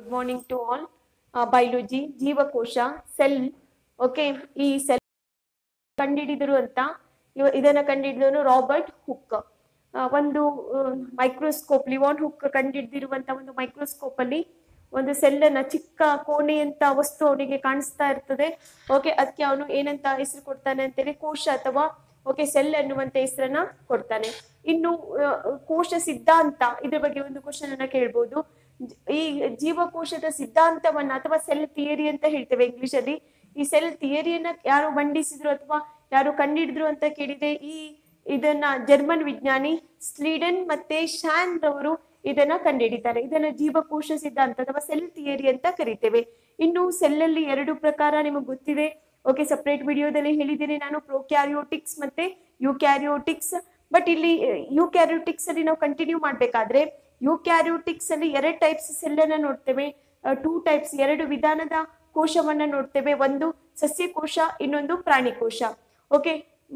Good morning to all biology ಜೀವಕೋಶ cell okay ಈ cell ಕಂಡಿಡಿದರು ಅಂತ ಇವ- ಇದನ್ನ ಕಂಡಿಡಿದವನು ರಾಬರ್ಟ್ ಹುಕ್ ಆ, ಒಂದು ಮೈಕ್ರೋಸ್ಕೋಪ್ ಲಿವಾನ್ ಹುಕ್ ಕಂಡಿಡಿದಿರುವಂತ ಒಂದು ಮೈಕ್ರೋಸ್ಕೋಪ್ ಅಲ್ಲಿ ಒಂದು ಸೆಲ್ ಅನ್ನ ಚಿಕ್ಕ ಕೋಣೆಯಂತ ವಸ್ತು ಅವನಿಗೆ ಕಾಣಿಸ್ತಾ ಇರ್ತದೆ ಓಕೆ ಅದಕ್ಕೆ ಅವನು ಏನಂತ ಹೆಸರು ಕೊಡ್ತಾನೆ ಅಂತೇಳಿ ಕೋಶ ಅಥವಾ ಓಕೆ ಸೆಲ್ ಅನ್ನುವಂತ ಹೆಸರನ್ನ ಕೊಡ್ತಾನೆ ಇನ್ನು ಆ, ಕೋಶ ಸಿದ್ಧಾಂತ ಇದ್ರ ಬಗ್ಗೆ ಒಂದು ಕ್ವಶನ್ ಅನ್ನ ಕೇಳ್ಬೋದು ಜ- ಈ ಜೀವಕೋಶದ ಸಿದ್ಧಾಂತವನ್ನ ಅಥವಾ ಸೆಲ್ ಥಿಯರಿ ಅಂತ ಹೇಳ್ತೇವೆ ಇಂಗ್ಲಿಷ್ ಅಲ್ಲಿ ಈ ಸೆಲ್ ಥಿಯರಿಯನ್ನ ಯಾರು ಮಂಡಿಸಿದ್ರು ಅಥವಾ ಯಾರು ಕಂಡಿಡಿದ್ರು ಅಂತ ಕೇಳಿದ್ರೆ ಈ ಇದನ್ನ ಜರ್ಮನ್ ವಿಜ್ಞಾನಿ ಸ್ಲೀಡನ್ ಮತ್ತೆ ಶಾನ್ ರವರು ಇದನ್ನ ಕಂಡುಹಿಡಿತಾರೆ ಇದನ್ನ ಜೀವಕೋಶ ಸಿದ್ಧಾಂತ ಅಥವಾ ಸೆಲ್ ಥಿಯರಿ ಅಂತ ಕರಿತೇವೆ ಇನ್ನು ಸೆಲ್ ಅಲ್ಲಿ ಎರಡು ಪ್ರಕಾರ ನಿಮಗೆ ಗೊತ್ತಿದೆ ಓಕೆ ಸಪ್ರೇಟ್ ವಿಡಿಯೋದಲ್ಲಿ ಹೇಳಿದ್ದೀನಿ ನಾನು ಪ್ರೋಕ್ಯಾರಿಯೋಟಿಕ್ಸ್ ಮತ್ತೆ ಯುಕ್ಯಾರಿಯೋಟಿಕ್ಸ್ ಬಟ್ ಇಲ್ಲಿ ಯುಕ್ಯಾರಿಯೋಟಿಕ್ಸ್ ಅಲ್ಲಿ ನಾವು ಕಂಟಿನ್ಯೂ ಮಾಡ್ಬೇಕಾದ್ರೆ ಯುಕ್ಯಾರಿಯೋಟಿಕ್ಸ್ ಅಲ್ಲಿ ಎರಡು ಟೈಪ್ಸ್ ಸೆಲ್ ಅನ್ನ ನೋಡ್ತೇವೆ ಟೂ ಟೈಪ್ಸ್ ಎರಡು ವಿಧಾನದ ಕೋಶವನ್ನ ನೋಡ್ತೇವೆ ಒಂದು ಸಸ್ಯಕೋಶ ಇನ್ನೊಂದು ಪ್ರಾಣಿಕೋಶ ಓಕೆ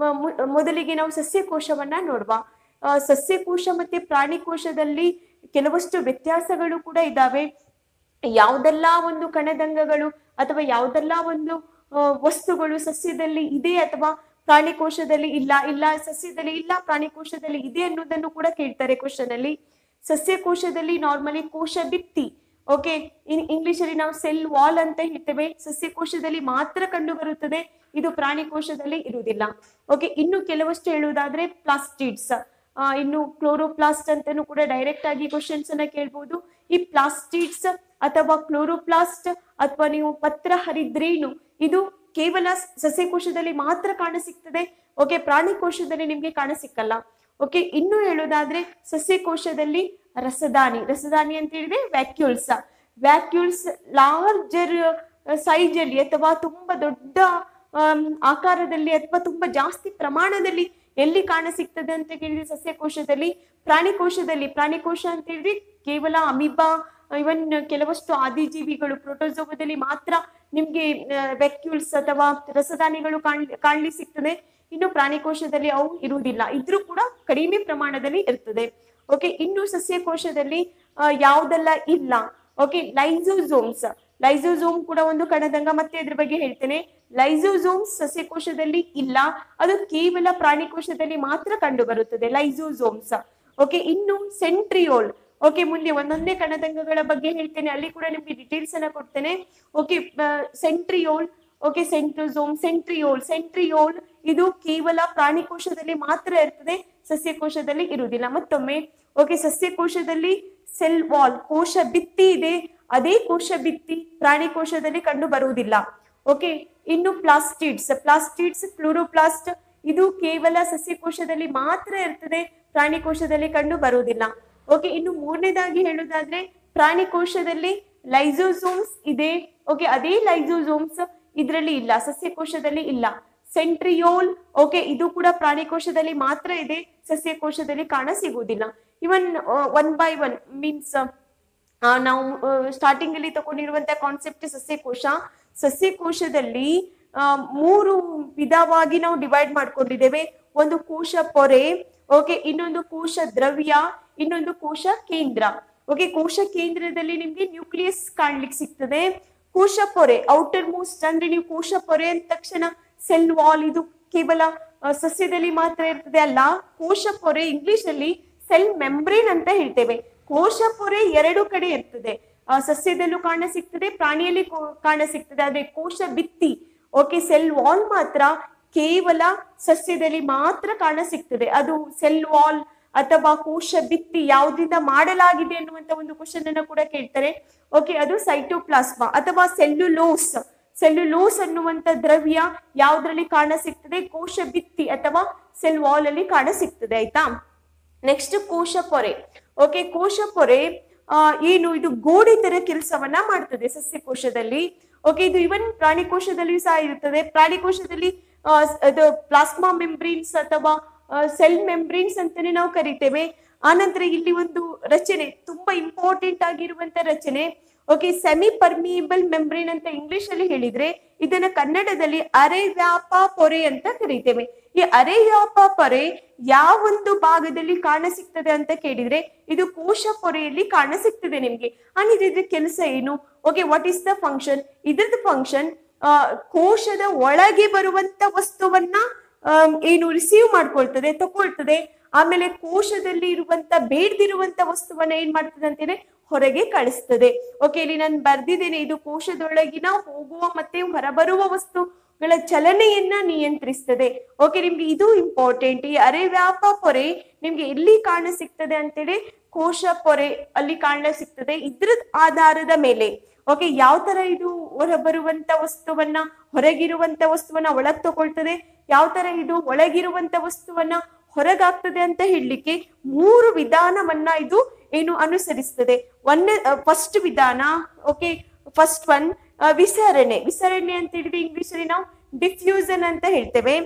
ಮೊದಲಿಗೆ ನಾವು ಸಸ್ಯಕೋಶವನ್ನ ನೋಡುವ ಆ, ಸಸ್ಯಕೋಶ ಮತ್ತೆ ಪ್ರಾಣಿಕೋಶದಲ್ಲಿ ಕೆಲವಷ್ಟು ವ್ಯತ್ಯಾಸಗಳು ಕೂಡ ಇದಾವೆ ಯಾವುದೆಲ್ಲ ಒಂದು ಕಣದಂಗಗಳು ಅಥವಾ ಯಾವುದೆಲ್ಲ ಒಂದು ಆ, ವಸ್ತುಗಳು ಸಸ್ಯದಲ್ಲಿ ಇದೆ ಅಥವಾ ಪ್ರಾಣಿಕೋಶದಲ್ಲಿ ಇಲ್ಲ ಇಲ್ಲ ಸಸ್ಯದಲ್ಲಿ ಇಲ್ಲ ಪ್ರಾಣಿಕೋಶದಲ್ಲಿ ಇದೆ ಅನ್ನೋದನ್ನು ಕೂಡ ಕೇಳ್ತಾರೆ ಕ್ವಶನ್ ಅಲ್ಲಿ ಸಸ್ಯಕೋಶದಲ್ಲಿ ನಾರ್ಮಲಿ ಕೋಶ ಭಿತ್ತಿ ಓಕೆ ಇಂಗ್ಲಿಷ್ ಅಲ್ಲಿ ನಾವು ಸೆಲ್ ವಾಲ್ ಅಂತ ಹೇಳ್ತೇವೆ ಸಸ್ಯಕೋಶದಲ್ಲಿ ಮಾತ್ರ ಕಂಡು ಬರುತ್ತದೆ ಇದು ಪ್ರಾಣಿಕೋಶದಲ್ಲಿ ಇರುವುದಿಲ್ಲ ಓಕೆ ಇನ್ನು ಕೆಲವಷ್ಟು ಹೇಳುವುದಾದ್ರೆ ಪ್ಲಾಸ್ಟಿಡ್ಸ್ ಇನ್ನು ಕ್ಲೋರೋಪ್ಲಾಸ್ಟ್ ಅಂತಾನು ಕೂಡ ಡೈರೆಕ್ಟ್ ಆಗಿ ಕ್ವಶನ್ಸ್ ಅನ್ನ ಕೇಳ್ಬೋದು ಈ ಪ್ಲಾಸ್ಟಿಡ್ಸ್ ಅಥವಾ ಕ್ಲೋರೋಪ್ಲಾಸ್ಟ್ ಅಥವಾ ನೀವು ಪತ್ರ ಹರಿದ್ರೇನು ಇದು ಕೇವಲ ಸಸ್ಯಕೋಶದಲ್ಲಿ ಮಾತ್ರ ಕಾಣಸಿಗ್ತದೆ ಓಕೆ ಪ್ರಾಣಿಕೋಶದಲ್ಲಿ ನಿಮ್ಗೆ ಕಾಣಸಿಕ್ಕಲ್ಲ ಓಕೆ ಇನ್ನು ಹೇಳೋದಾದ್ರೆ ಸಸ್ಯಕೋಶದಲ್ಲಿ ರಸದಾನಿ ರಸದಾನಿ ಅಂತ ಹೇಳಿದ್ರೆ ವ್ಯಾಕ್ಯೂಲ್ಸ್ ವ್ಯಾಕ್ಯೂಲ್ಸ್ ಲಾರ್ಜರ್ ಸೈಜ್ ಅಲ್ಲಿ ಅಥವಾ ತುಂಬಾ ದೊಡ್ಡ ಆಮ್, ಆಕಾರದಲ್ಲಿ ಅಥವಾ ತುಂಬಾ ಜಾಸ್ತಿ ಪ್ರಮಾಣದಲ್ಲಿ ಎಲ್ಲಿ ಕಾಣಸಿಗ್ತದೆ ಅಂತ ಕೇಳಿದ್ರೆ ಸಸ್ಯಕೋಶದಲ್ಲಿ ಪ್ರಾಣಿಕೋಶದಲ್ಲಿ ಪ್ರಾಣಿಕೋಶ ಅಂತ ಹೇಳಿದ್ರೆ ಕೇವಲ ಅಮಿಬಾ ಇವನ್ ಕೆಲವಷ್ಟು ಆದಿಜೀವಿಗಳು ಪ್ರೋಟೋಸೋಮದಲ್ಲಿ ಮಾತ್ರ ನಿಮ್ಗೆ ವ್ಯಾಕ್ಯೂಲ್ಸ್ ಅಥವಾ ರಸದಾನಿಗಳು ಕಾಣ್ ಕಾಣಲಿ ಸಿಗ್ತದೆ ಇನ್ನು ಪ್ರಾಣಿಕೋಶದಲ್ಲಿ ಅವು ಇರುವುದಿಲ್ಲ ಇದ್ರೂ ಕೂಡ ಕಡಿಮೆ ಪ್ರಮಾಣದಲ್ಲಿ ಇರ್ತದೆ ಓಕೆ ಇನ್ನು ಸಸ್ಯಕೋಶದಲ್ಲಿ ಆ, ಯಾವುದೆಲ್ಲ ಇಲ್ಲ ಓಕೆ ಲೈಸೋಸೋಮ್ಸ್ ಲೈಸೋಸೋಮ್ ಕೂಡ ಒಂದು ಕಣದಂಗ ಮತ್ತೆ ಅದ್ರ ಬಗ್ಗೆ ಹೇಳ್ತೇನೆ ಲೈಸೋಸೋಮ್ಸ್ ಸಸ್ಯಕೋಶದಲ್ಲಿ ಇಲ್ಲ ಅದು ಕೇವಲ ಪ್ರಾಣಿಕೋಶದಲ್ಲಿ ಮಾತ್ರ ಕಂಡು ಬರುತ್ತದೆ ಲೈಸೋಸೋಮ್ಸ್ ಓಕೆ ಇನ್ನು ಸೆಂಟ್ರಿಯೋಲ್ ಓಕೆ ಮುಂದೆ ಒಂದೊಂದೇ ಕಣದಂಗಗಳ ಬಗ್ಗೆ ಹೇಳ್ತೇನೆ ಅಲ್ಲಿ ಕೂಡ ನಿಮ್ಗೆ ಡೀಟೇಲ್ಸ್ ಅನ್ನ ಕೊಡ್ತೇನೆ okay centriole okay centrosome centriole centriole ಇದು ಕೇವಲ ಪ್ರಾಣಿಕೋಶದಲ್ಲಿ ಮಾತ್ರ ಇರ್ತದೆ ಸಸ್ಯಕೋಶದಲ್ಲಿ ಇರುವುದಿಲ್ಲ ಮತ್ತೊಮ್ಮೆ ಓಕೆ ಸಸ್ಯಕೋಶದಲ್ಲಿ ಸೆಲ್ ವಾಲ್ ಕೋಶ ಭಿತ್ತಿ ಇದೆ ಅದೇ ಕೋಶ ಭಿತ್ತಿ ಪ್ರಾಣಿಕೋಶದಲ್ಲಿ ಕಂಡು ಬರುವುದಿಲ್ಲ ಓಕೆ ಇನ್ನು ಪ್ಲಾಸ್ಟಿಡ್ಸ್ ಪ್ಲಾಸ್ಟಿಡ್ಸ್ ಕ್ಲೋರೋಪ್ಲಾಸ್ಟ್ ಇದು ಕೇವಲ ಸಸ್ಯಕೋಶದಲ್ಲಿ ಮಾತ್ರ ಇರ್ತದೆ ಪ್ರಾಣಿಕೋಶದಲ್ಲಿ ಕಂಡು ಬರುವುದಿಲ್ಲ ಓಕೆ ಇನ್ನು ಮೂರನೇದಾಗಿ ಹೇಳುವುದಾದ್ರೆ ಪ್ರಾಣಿಕೋಶದಲ್ಲಿ ಲೈಸೋಸೋಮ್ಸ್ ಇದೆ ಓಕೆ ಅದೇ ಲೈಸೋಸೋಮ್ಸ್ ಇದರಲ್ಲಿ ಇಲ್ಲ ಸಸ್ಯಕೋಶದಲ್ಲಿ ಇಲ್ಲ ಸೆಂಟ್ರಿಯೋಲ್ ಓಕೆ ಇದು ಕೂಡ ಪ್ರಾಣಿಕೋಶದಲ್ಲಿ ಮಾತ್ರ ಇದೆ ಸಸ್ಯಕೋಶದಲ್ಲಿ ಕಾಣ ಸಿಗುವುದಿಲ್ಲ even one by one means ನಾವು ಸ್ಟಾರ್ಟಿಂಗ್ ಅಲ್ಲಿ ತಗೊಂಡಿರುವಂತ ಕಾನ್ಸೆಪ್ಟ್ ಸಸ್ಯಕೋಶ ಸಸ್ಯಕೋಶದಲ್ಲಿ ಆ, ಮೂರು ವಿಧವಾಗಿ ನಾವು ಡಿವೈಡ್ ಮಾಡ್ಕೊಂಡಿದ್ದೇವೆ ಒಂದು ಕೋಶ ಪೊರೆ ಓಕೆ ಇನ್ನೊಂದು ಕೋಶ ದ್ರವ್ಯ ಇನ್ನೊಂದು ಕೋಶ ಕೇಂದ್ರ ಓಕೆ ಕೋಶ ಕೇಂದ್ರದಲ್ಲಿ ನಿಮ್ಗೆ ನ್ಯೂಕ್ಲಿಯಸ್ ಕಾಣ್ಲಿಕ್ಕೆ ಸಿಗ್ತದೆ ಕೋಶ ಪೊರೆ ಔಟರ್ ಮೋಸ್ಟ್ ಅಂದ್ರೆ ನೀವು ಕೋಶ ಪೊರೆ ಅಂದ ತಕ್ಷಣ ಸೆಲ್ ವಾಲ್ ಇದು ಕೇವಲ ಆ, ಸಸ್ಯದಲ್ಲಿ ಮಾತ್ರ ಇರ್ತದೆ ಅಲ್ಲ ಕೋಶ ಪೊರೆ ಇಂಗ್ಲಿಷ್ ಅಲ್ಲಿ ಸೆಲ್ ಮೆಂಬ್ರೇನ್ ಅಂತ ಹೇಳ್ತೇವೆ ಕೋಶ ಪೊರೆ ಎರಡು ಕಡೆ ಇರ್ತದೆ ಆ, ಸಸ್ಯದಲ್ಲೂ ಕಾಣ ಸಿಗ್ತದೆ ಪ್ರಾಣಿಯಲ್ಲಿ ಕೋ- ಕಾಣ ಸಿಗ್ತದೆ ಆದ್ರೆ ಕೋಶ ಭಿತ್ತಿ ಓಕೆ ಸೆಲ್ ವಾಲ್ ಮಾತ್ರ ಕೇವಲ ಸಸ್ಯದಲ್ಲಿ ಮಾತ್ರ ಕಾಣ ಸಿಗ್ತದೆ ಅದು ಸೆಲ್ ವಾಲ್ ಅಥವಾ ಕೋಶ ಭಿತ್ತಿ ಯಾವುದರಿಂದ ಮಾಡಲಾಗಿದೆ ಅನ್ನುವಂತ ಒಂದು ಕ್ವಶನ್ ಅನ್ನ ಕೂಡ ಕೇಳ್ತಾರೆ ಓಕೆ ಅದು ಸೈಟೋಪ್ಲಾಸ್ಮಾ ಅಥವಾ ಸೆಲ್ಯುಲೋಸ್ ಸೆಲ್ಯುಲೋಸ್ ಅನ್ನುವಂತ ದ್ರವ್ಯ ಯಾವ್ದ್ರಲ್ಲಿ ಕಾಣ ಸಿಗ್ತದೆ ಕೋಶ ಭಿತ್ತಿ ಅಥವಾ ಸೆಲ್ ವಾಲ್ ಅಲ್ಲಿ ಕಾಣ ಸಿಗ್ತದೆ ಆಯ್ತಾ ನೆಕ್ಸ್ಟ್ ಕೋಶ ಪೊರೆ ಓಕೆ ಕೋಶ ಪೊರೆ ಆ, ಏನು ಇದು ಗೋಡೆ ತರ ಕೆಲಸವನ್ನ ಮಾಡ್ತದೆ ಸಸ್ಯಕೋಶದಲ್ಲಿ ಓಕೆ ಇದು ಇವನ್ ಪ್ರಾಣಿಕೋಶದಲ್ಲಿಯೂ ಸಹ ಇರುತ್ತದೆ ಪ್ರಾಣಿಕೋಶದಲ್ಲಿ ಆ, ಸ್- ಅದು ಪ್ಲಾಸ್ಮಾ ಮೆಂಬ್ರೀನ್ಸ್ ಅಥವಾ ಸೆಲ್ ಮೆಂಬ್ರೀನ್ಸ್ ಅಂತಾನೆ ನಾವು ಕರಿತೇವೆ ಆನಂತರ ಇಲ್ಲಿ ಒಂದು ರಚನೆ ತುಂಬಾ ಇಂಪಾರ್ಟೆಂಟ್ ಆಗಿರುವಂತ ರಚನೆ ಓಕೆ ಸೆಮಿ ಪರ್ಮಿಯಬಲ್ ಮೆಂಬ್ರೇನ್ ಅಂತ ಇಂಗ್ಲಿಷ್ ಅಲ್ಲಿ ಹೇಳಿದ್ರೆ ಇದನ್ನ ಕನ್ನಡದಲ್ಲಿ ಅರೆವ್ಯಾಪ ಪೊರೆ ಅಂತ ಕರೀತೇವೆ ಈ ಅರೆವ್ಯಾಪ ಪೊರೆ ಯಾವೊಂದು ಭಾಗದಲ್ಲಿ ಕಾಣಸಿಗ್ತದೆ ಅಂತ ಕೇಳಿದ್ರೆ ಇದು ಕೋಶ ಪೊರೆಯಲ್ಲಿ ಕಾಣಸಿಗ್ತದೆ ನಿಮ್ಗೆ ಹಂಗಿದ್ರೆ ಇದ್ರ ಕೆಲಸ ಏನು okay what is the function ಇದ್ರದ್ದು ಫಂಕ್ಷನ್ ಕೋಶದ ಒಳಗೆ ಬರುವಂತ ವಸ್ತುವನ್ನ ಆಮ್, ಏನು ರಿಸೀವ್ ಮಾಡ್ಕೊಳ್ತದೆ ತಗೊಳ್ತದೆ ಆಮೇಲೆ ಕೋಶದಲ್ಲಿ ಇರುವಂತ ಬೇಡದಿರುವಂತ ವಸ್ತುವನ್ನ ಏನ್ ಮಾಡ್ತದೆ ಅಂತೇಳಿ ಹೊರಗೆ ಕಳಿಸ್ತದೆ ಓಕೆ ಇಲ್ಲಿ ನಾನು ಬರ್ದಿದ್ದೇನೆ ಇದು ಕೋಶದೊಳಗಿನ ಹೋಗುವ ಮತ್ತೆ ಹೊರಬರುವ ವಸ್ತುಗಳ ಚಲನೆಯನ್ನ ನಿಯಂತ್ರಿಸ್ತದೆ ಓಕೆ ನಿಮ್ಗೆ ಇದು ಇಂಪಾರ್ಟೆಂಟ್ ಈ ಅರೆವ್ಯಾಪ ಪೊರೆ ನಿಮ್ಗೆ ಎಲ್ಲಿ ಕಾಣ ಸಿಗ್ತದೆ ಅಂತೇಳಿ ಕೋಶ ಪೊರೆ ಅಲ್ಲಿ ಕಾಣ ಸಿಗ್ತದೆ ಇದ್ರ ಆಧಾರದ ಮೇಲೆ ಓಕೆ ಯಾವ ತರ ಇದು ಹೊರಬರುವಂತ ವಸ್ತುವನ್ನ ಹೊರಗಿರುವಂತ ವಸ್ತುವನ್ನ ಒಳಗ್ ತಗೊಳ್ತದೆ ಯಾವ ತರ ಇದು ಒಳಗಿರುವಂತ ವಸ್ತುವನ್ನ ಹೊರಗಾಗ್ತದೆ ಅಂತ ಹೇಳಲಿಕ್ಕೆ ಮೂರು ವಿಧಾನವನ್ನ ಇದು ಏನು ಅನುಸರಿಸ್ತದೆ ಒಂದೇ ಫಸ್ಟ್ ವಿಧಾನ ಓಕೆ ಫಸ್ಟ್ ಒನ್ ವಿಸರಣೆ ವಿಸರಣೆ ಅಂತ ಹೇಳಿದ್ರೆ ಇಂಗ್ಲಿಷ್ ಅಲ್ಲಿ ನಾವು ಡಿಫ್ಯೂಸನ್ ಅಂತ ಹೇಳ್ತೇವೆ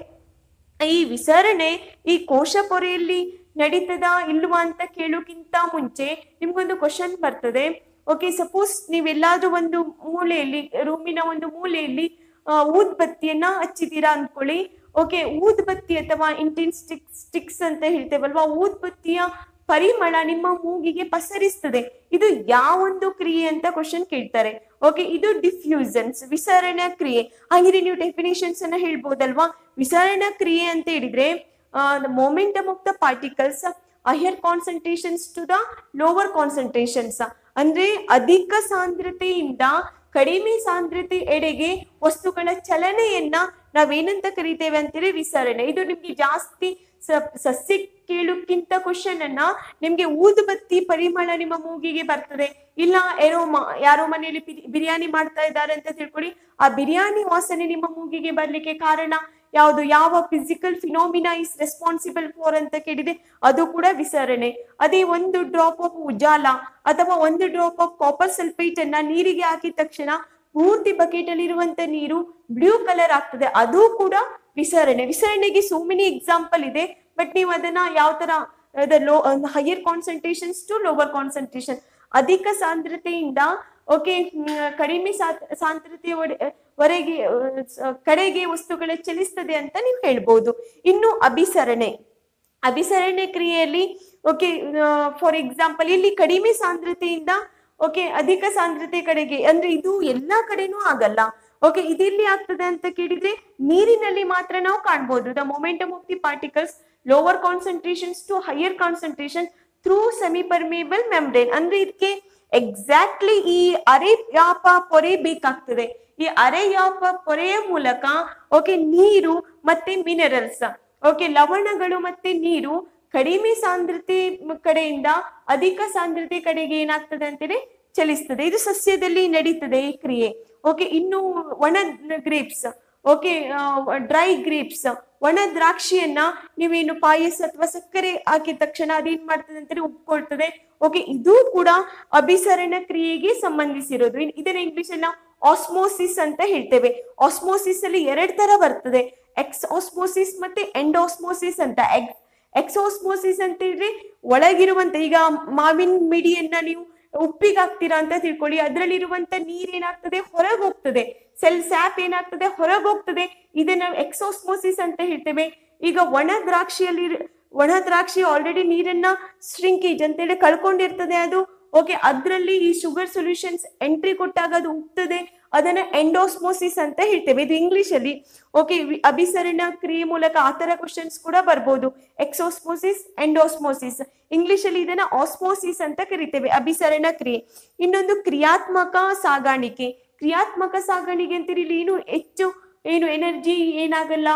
ಈ ವಿಸರಣೆ ಈ ಕೋಶ ಪೊರೆಯಲ್ಲಿ ನಡೀತದ ಇಲ್ವಾ ಅಂತ ಕೇಳೋಕ್ಕಿಂತ ಮುಂಚೆ ನಿಮ್ಗೊಂದು ಕ್ವಶನ್ ಬರ್ತದೆ ಓಕೆ ಸಪೋಸ್ ನೀವೆಲ್ಲಾದ್ರೂ ಒಂದು ಮೂಲೆಯಲ್ಲಿ ರೂಮಿನ ಒಂದು ಮೂಲೆಯಲ್ಲಿ ಆ, ಊದ್ಬತ್ತಿಯನ್ನ ಹಚ್ಚಿದೀರಾ ಅನ್ಕೊಳ್ಳಿ ಓಕೆ ಊದ್ಬತ್ತಿ ಅಥವಾ ಇಂಟಿನ್ ಸ್ಟಿಕ್ ಸ್ಟಿಕ್ಸ್ ಅಂತ ಹೇಳ್ತೇವಲ್ವಾ ಊದ್ಬತ್ತಿಯ ಪರಿಮಳ ನಿಮ್ಮ ಮೂಗಿಗೆ ಪಸರಿಸ್ತದೆ ಇದು ಯಾವೊಂದು ಕ್ರಿಯೆ ಅಂತ ಕ್ವಶನ್ ಕೇಳ್ತಾರೆ ಓಕೆ ಇದು ಡಿಫ್ಯೂಸನ್ಸ್ ವಿಸರಣಾ ಕ್ರಿಯೆ ಹಾಗಿದ್ರೆ ನೀವು ಡೆಫಿನೇಷನ್ಸ್ ಅನ್ನ ಹೇಳ್ಬೋದಲ್ವಾ ವಿಸರಣಾ ಕ್ರಿಯೆ ಅಂತ ಹೇಳಿದ್ರೆ the momentum of the particles higher concentrations to the lower concentrations ಅಂದ್ರೆ ಅಧಿಕ ಸಾಂದ್ರತೆಯಿಂದ ಕಡಿಮೆ ಸಾಂದ್ರತೆ ಎಡೆಗೆ ವಸ್ತುಗಳ ಚಲನೆಯನ್ನ ನಾವೇನಂತ ಕರಿತೇವೆ ಅಂತೇಳಿ ವಿಸರಣೆ ಇದು ನಿಮ್ಗೆ ಜಾಸ್ತಿ ಸ- ಸಸ್ಯ ಕೇಳೋಕ್ಕಿಂತ ಕ್ವಶನ್ ಅನ್ನ ನಿಮ್ಗೆ ಊದುಬತ್ತಿ ಪರಿಮಳ ನಿಮ್ಮ ಮೂಗಿಗೆ ಬರ್ತದೆ ಇಲ್ಲ ಏನೋ ಮ- ಯಾರೋ ಮನೆಯಲ್ಲಿ ಬಿರಿ- ಬಿರಿಯಾನಿ ಮಾಡ್ತಾ ಇದ್ದಾರೆ ಅಂತ ತಿಳ್ಕೊಳ್ಳಿ ಆ ಬಿರಿಯಾನಿ ವಾಸನೆ ನಿಮ್ಮ ಮೂಗಿಗೆ ಬರ್ಲಿಕ್ಕೆ ಕಾರಣ ಯಾವುದು ಯಾವ physical phenomena is responsible for ಅಂತ ಕೇಳಿದೆ ಅದು ಕೂಡ ವಿಸರಣೆ ಅದೇ ಒಂದು ಡ್ರಾಪ್ ಆಫ್ ಉಜಾಲ ಅಥವಾ ಒಂದು ಡ್ರಾಪ್ ಆಫ್ ಕಾಪರ್ ಸಲ್ಫೇಟ್ ಅನ್ನ ನೀರಿಗೆ ಹಾಕಿದ ತಕ್ಷಣ ಪೂರ್ತಿ ಬಕೆಟ್ ಅಲ್ಲಿ ಇರುವಂತ ನೀರು ಬ್ಲೂ ಕಲರ್ ಆಗ್ತದೆ ಅದು ಕೂಡ ವಿಸರಣೆ ವಿಸರಣೆಗೆ ಸೋ ಮೆನಿ ಎಕ್ಸಾಂಪಲ್ ಇದೆ ಬಟ್ ನೀವು ಅದನ್ನ ಯಾವ ತರ low higher concentrations to lower concentration ಅಧಿಕ ಸಾಂದ್ರತೆಯಿಂದ ಓಕೆ ಕಡಿಮೆ ಸಾ- ಸಾಂದ್ರತೆಯ ಒಡೆ- ವರೆಗೆ ಆ, ಸ- ಕಡೆಗೆ ವಸ್ತುಗಳ ಚಲಿಸ್ತದೆ ಅಂತ ನೀವು ಹೇಳ್ಬೋದು ಇನ್ನು ಅಭಿಸರಣೆ ಅಭಿಸರಣೆ ಕ್ರಿಯೆಯಲ್ಲಿ ಓಕೆ ಫಾರ್ ಎಕ್ಸಾಂಪಲ್ ಇಲ್ಲಿ ಕಡಿಮೆ ಸಾಂದ್ರತೆಯಿಂದ ಓಕೆ ಅಧಿಕ ಸಾಂದ್ರತೆ ಕಡೆಗೆ ಅಂದ್ರೆ ಇದು ಎಲ್ಲಾ ಕಡೆನೂ ಆಗಲ್ಲ ಓಕೆ ಇದೆಲ್ಲಿ ಆಗ್ತದೆ ಅಂತ ಕೇಳಿದ್ರೆ ನೀರಿನಲ್ಲಿ ಮಾತ್ರ ನಾವು ಕಾಣ್ಬೋದು the momentum of the particles lower concentrations to higher concentration through semi permeable membrane ಅಂದ್ರೆ ಇದಕ್ಕೆ ಎಕ್ಸಾಕ್ಟ್ಲಿ ಈ ಅರೆ ವ್ಯಾಪ ಪೊರೆ ಬೇಕಾಗ್ತದೆ ಈ ಅರೆ ವ್ಯಾಪ ಪೊರೆಯ ಮೂಲಕ ಓಕೆ ನೀರು ಮತ್ತೆ ಮಿನರಲ್ಸ್ ಓಕೆ ಲವಣಗಳು ಮತ್ತೆ ನೀರು ಕಡಿಮೆ ಸಾಂದ್ರತೆ ಮ್- ಕಡೆಯಿಂದ ಅಧಿಕ ಸಾಂದ್ರತೆ ಕಡೆಗೆ ಏನಾಗ್ತದೆ ಅಂತೇಳಿ ಚಲಿಸ್ತದೆ ಇದು ಸಸ್ಯದಲ್ಲಿ ನಡೀತದೆ ಈ ಕ್ರಿಯೆ ಓಕೆ ಇನ್ನು ಒಣ ಗ್ರೇಪ್ಸ್ ಓಕೆ ಡ್ರೈ ಗ್ರೇಪ್ಸ್ ಒಣ ದ್ರಾಕ್ಷಿಯನ್ನ ನೀವೇನು ಪಾಯಸ ಅಥವಾ ಸಕ್ಕರೆ ಹಾಕಿದ ತಕ್ಷಣ ಅದೇನ್ ಮಾಡ್ತದೆ ಅಂತೇಳಿ ಉಪ್ಕೊಳ್ತದೆ ಓಕೆ ಇದು ಕೂಡ ಅಭಿಸರಣ ಕ್ರಿಯೆಗೆ ಸಂಬಂಧಿಸಿರೋದು ಇನ್- ಇದನ್ನ ಇಂಗ್ಲಿಷ್ ಅಲ್ಲಿ ನಾವು ಆಸ್ಮೋಸಿಸ್ ಅಂತ ಹೇಳ್ತೇವೆ ಆಸ್ಮೋಸಿಸ್ ಅಲ್ಲಿ ಎರಡ್ ತರ ಬರ್ತದೆ ಎಕ್ಸ್ ಆಸ್ಮೋಸಿಸ್ ಮತ್ತೆ ಎಂಡೋಸ್ಮೋಸಿಸ್ ಅಂತ ಎಗ್ ಎಕ್ಸೋಸ್ಮೋಸಿಸ್ ಅಂತ ಹೇಳಿದ್ರೆ ಒಳಗಿರುವಂತ ಈಗ ಮಾವಿನ ಮಿಡಿಯನ್ನ ನೀವು ಉಪ್ಪಿಗೆ ಹಾಕ್ತೀರಾ ಅಂತ ತಿಳ್ಕೊಳ್ಳಿ ಅದ್ರಲ್ಲಿರುವಂತ ನೀರ್ ಏನಾಗ್ತದೆ ಹೊರಗೆ ಹೋಗ್ತದೆ ಸೆಲ್ ಸ್ಯಾಪ್ ಏನಾಗ್ತದೆ ಹೊರಗೆ ಹೋಗ್ತದೆ ಇದನ್ನ ಎಕ್ಸೋಸ್ಮೋಸಿಸ್ ಅಂತ ಹೇಳ್ತೇವೆ ಈಗ ಒಣ ದ್ರಾಕ್ಷಿಯಲ್ಲಿ ಒಣ ದ್ರಾಕ್ಷಿ ಆಲ್ರೆಡಿ ನೀರನ್ನ ಶ್ರಿಂಕೇಜ್ ಅಂತೇಳಿ ಕಳ್ಕೊಂಡಿರ್ತದೆ ಅದು ಓಕೆ ಅದ್ರಲ್ಲಿ ಈ ಶುಗರ್ ಸೊಲ್ಯೂಷನ್ಸ್ ಎಂಟ್ರಿ ಕೊಟ್ಟಾಗ ಅದು ಉಗ್ತದೆ ಅದನ್ನ ಎಂಡೋಸ್ಮೋಸಿಸ್ ಅಂತ ಹೇಳ್ತೇವೆ ಇದು ಇಂಗ್ಲಿಷ್ ಅಲ್ಲಿ ಓಕೆ ಅಭಿಸರಣ ಕ್ರಿಯೆ ಮೂಲಕ ಆ ತರ ಕ್ವಶನ್ಸ್ ಕೂಡ ಬರ್ಬೋದು ಎಕ್ಸೋಸ್ಮೋಸಿಸ್ ಎಂಡೋಸ್ಮೋಸಿಸ್ ಇಂಗ್ಲಿಷ್ ಅಲ್ಲಿ ಇದನ್ನ ಆಸ್ಮೋಸಿಸ್ ಅಂತ ಕರಿತೇವೆ ಅಭಿಸರಣ ಕ್ರಿಯೆ ಇನ್ನೊಂದು ಕ್ರಿಯಾತ್ಮಕ ಸಾಗಾಣಿಕೆ ಕ್ರಿಯಾತ್ಮಕ ಸಾಗಾಣಿಕೆ ಅಂತೀರಿ ಇಲ್ಲಿ ಏನು ಹೆಚ್ಚು ಏನು ಎನರ್ಜಿ ಏನಾಗಲ್ಲ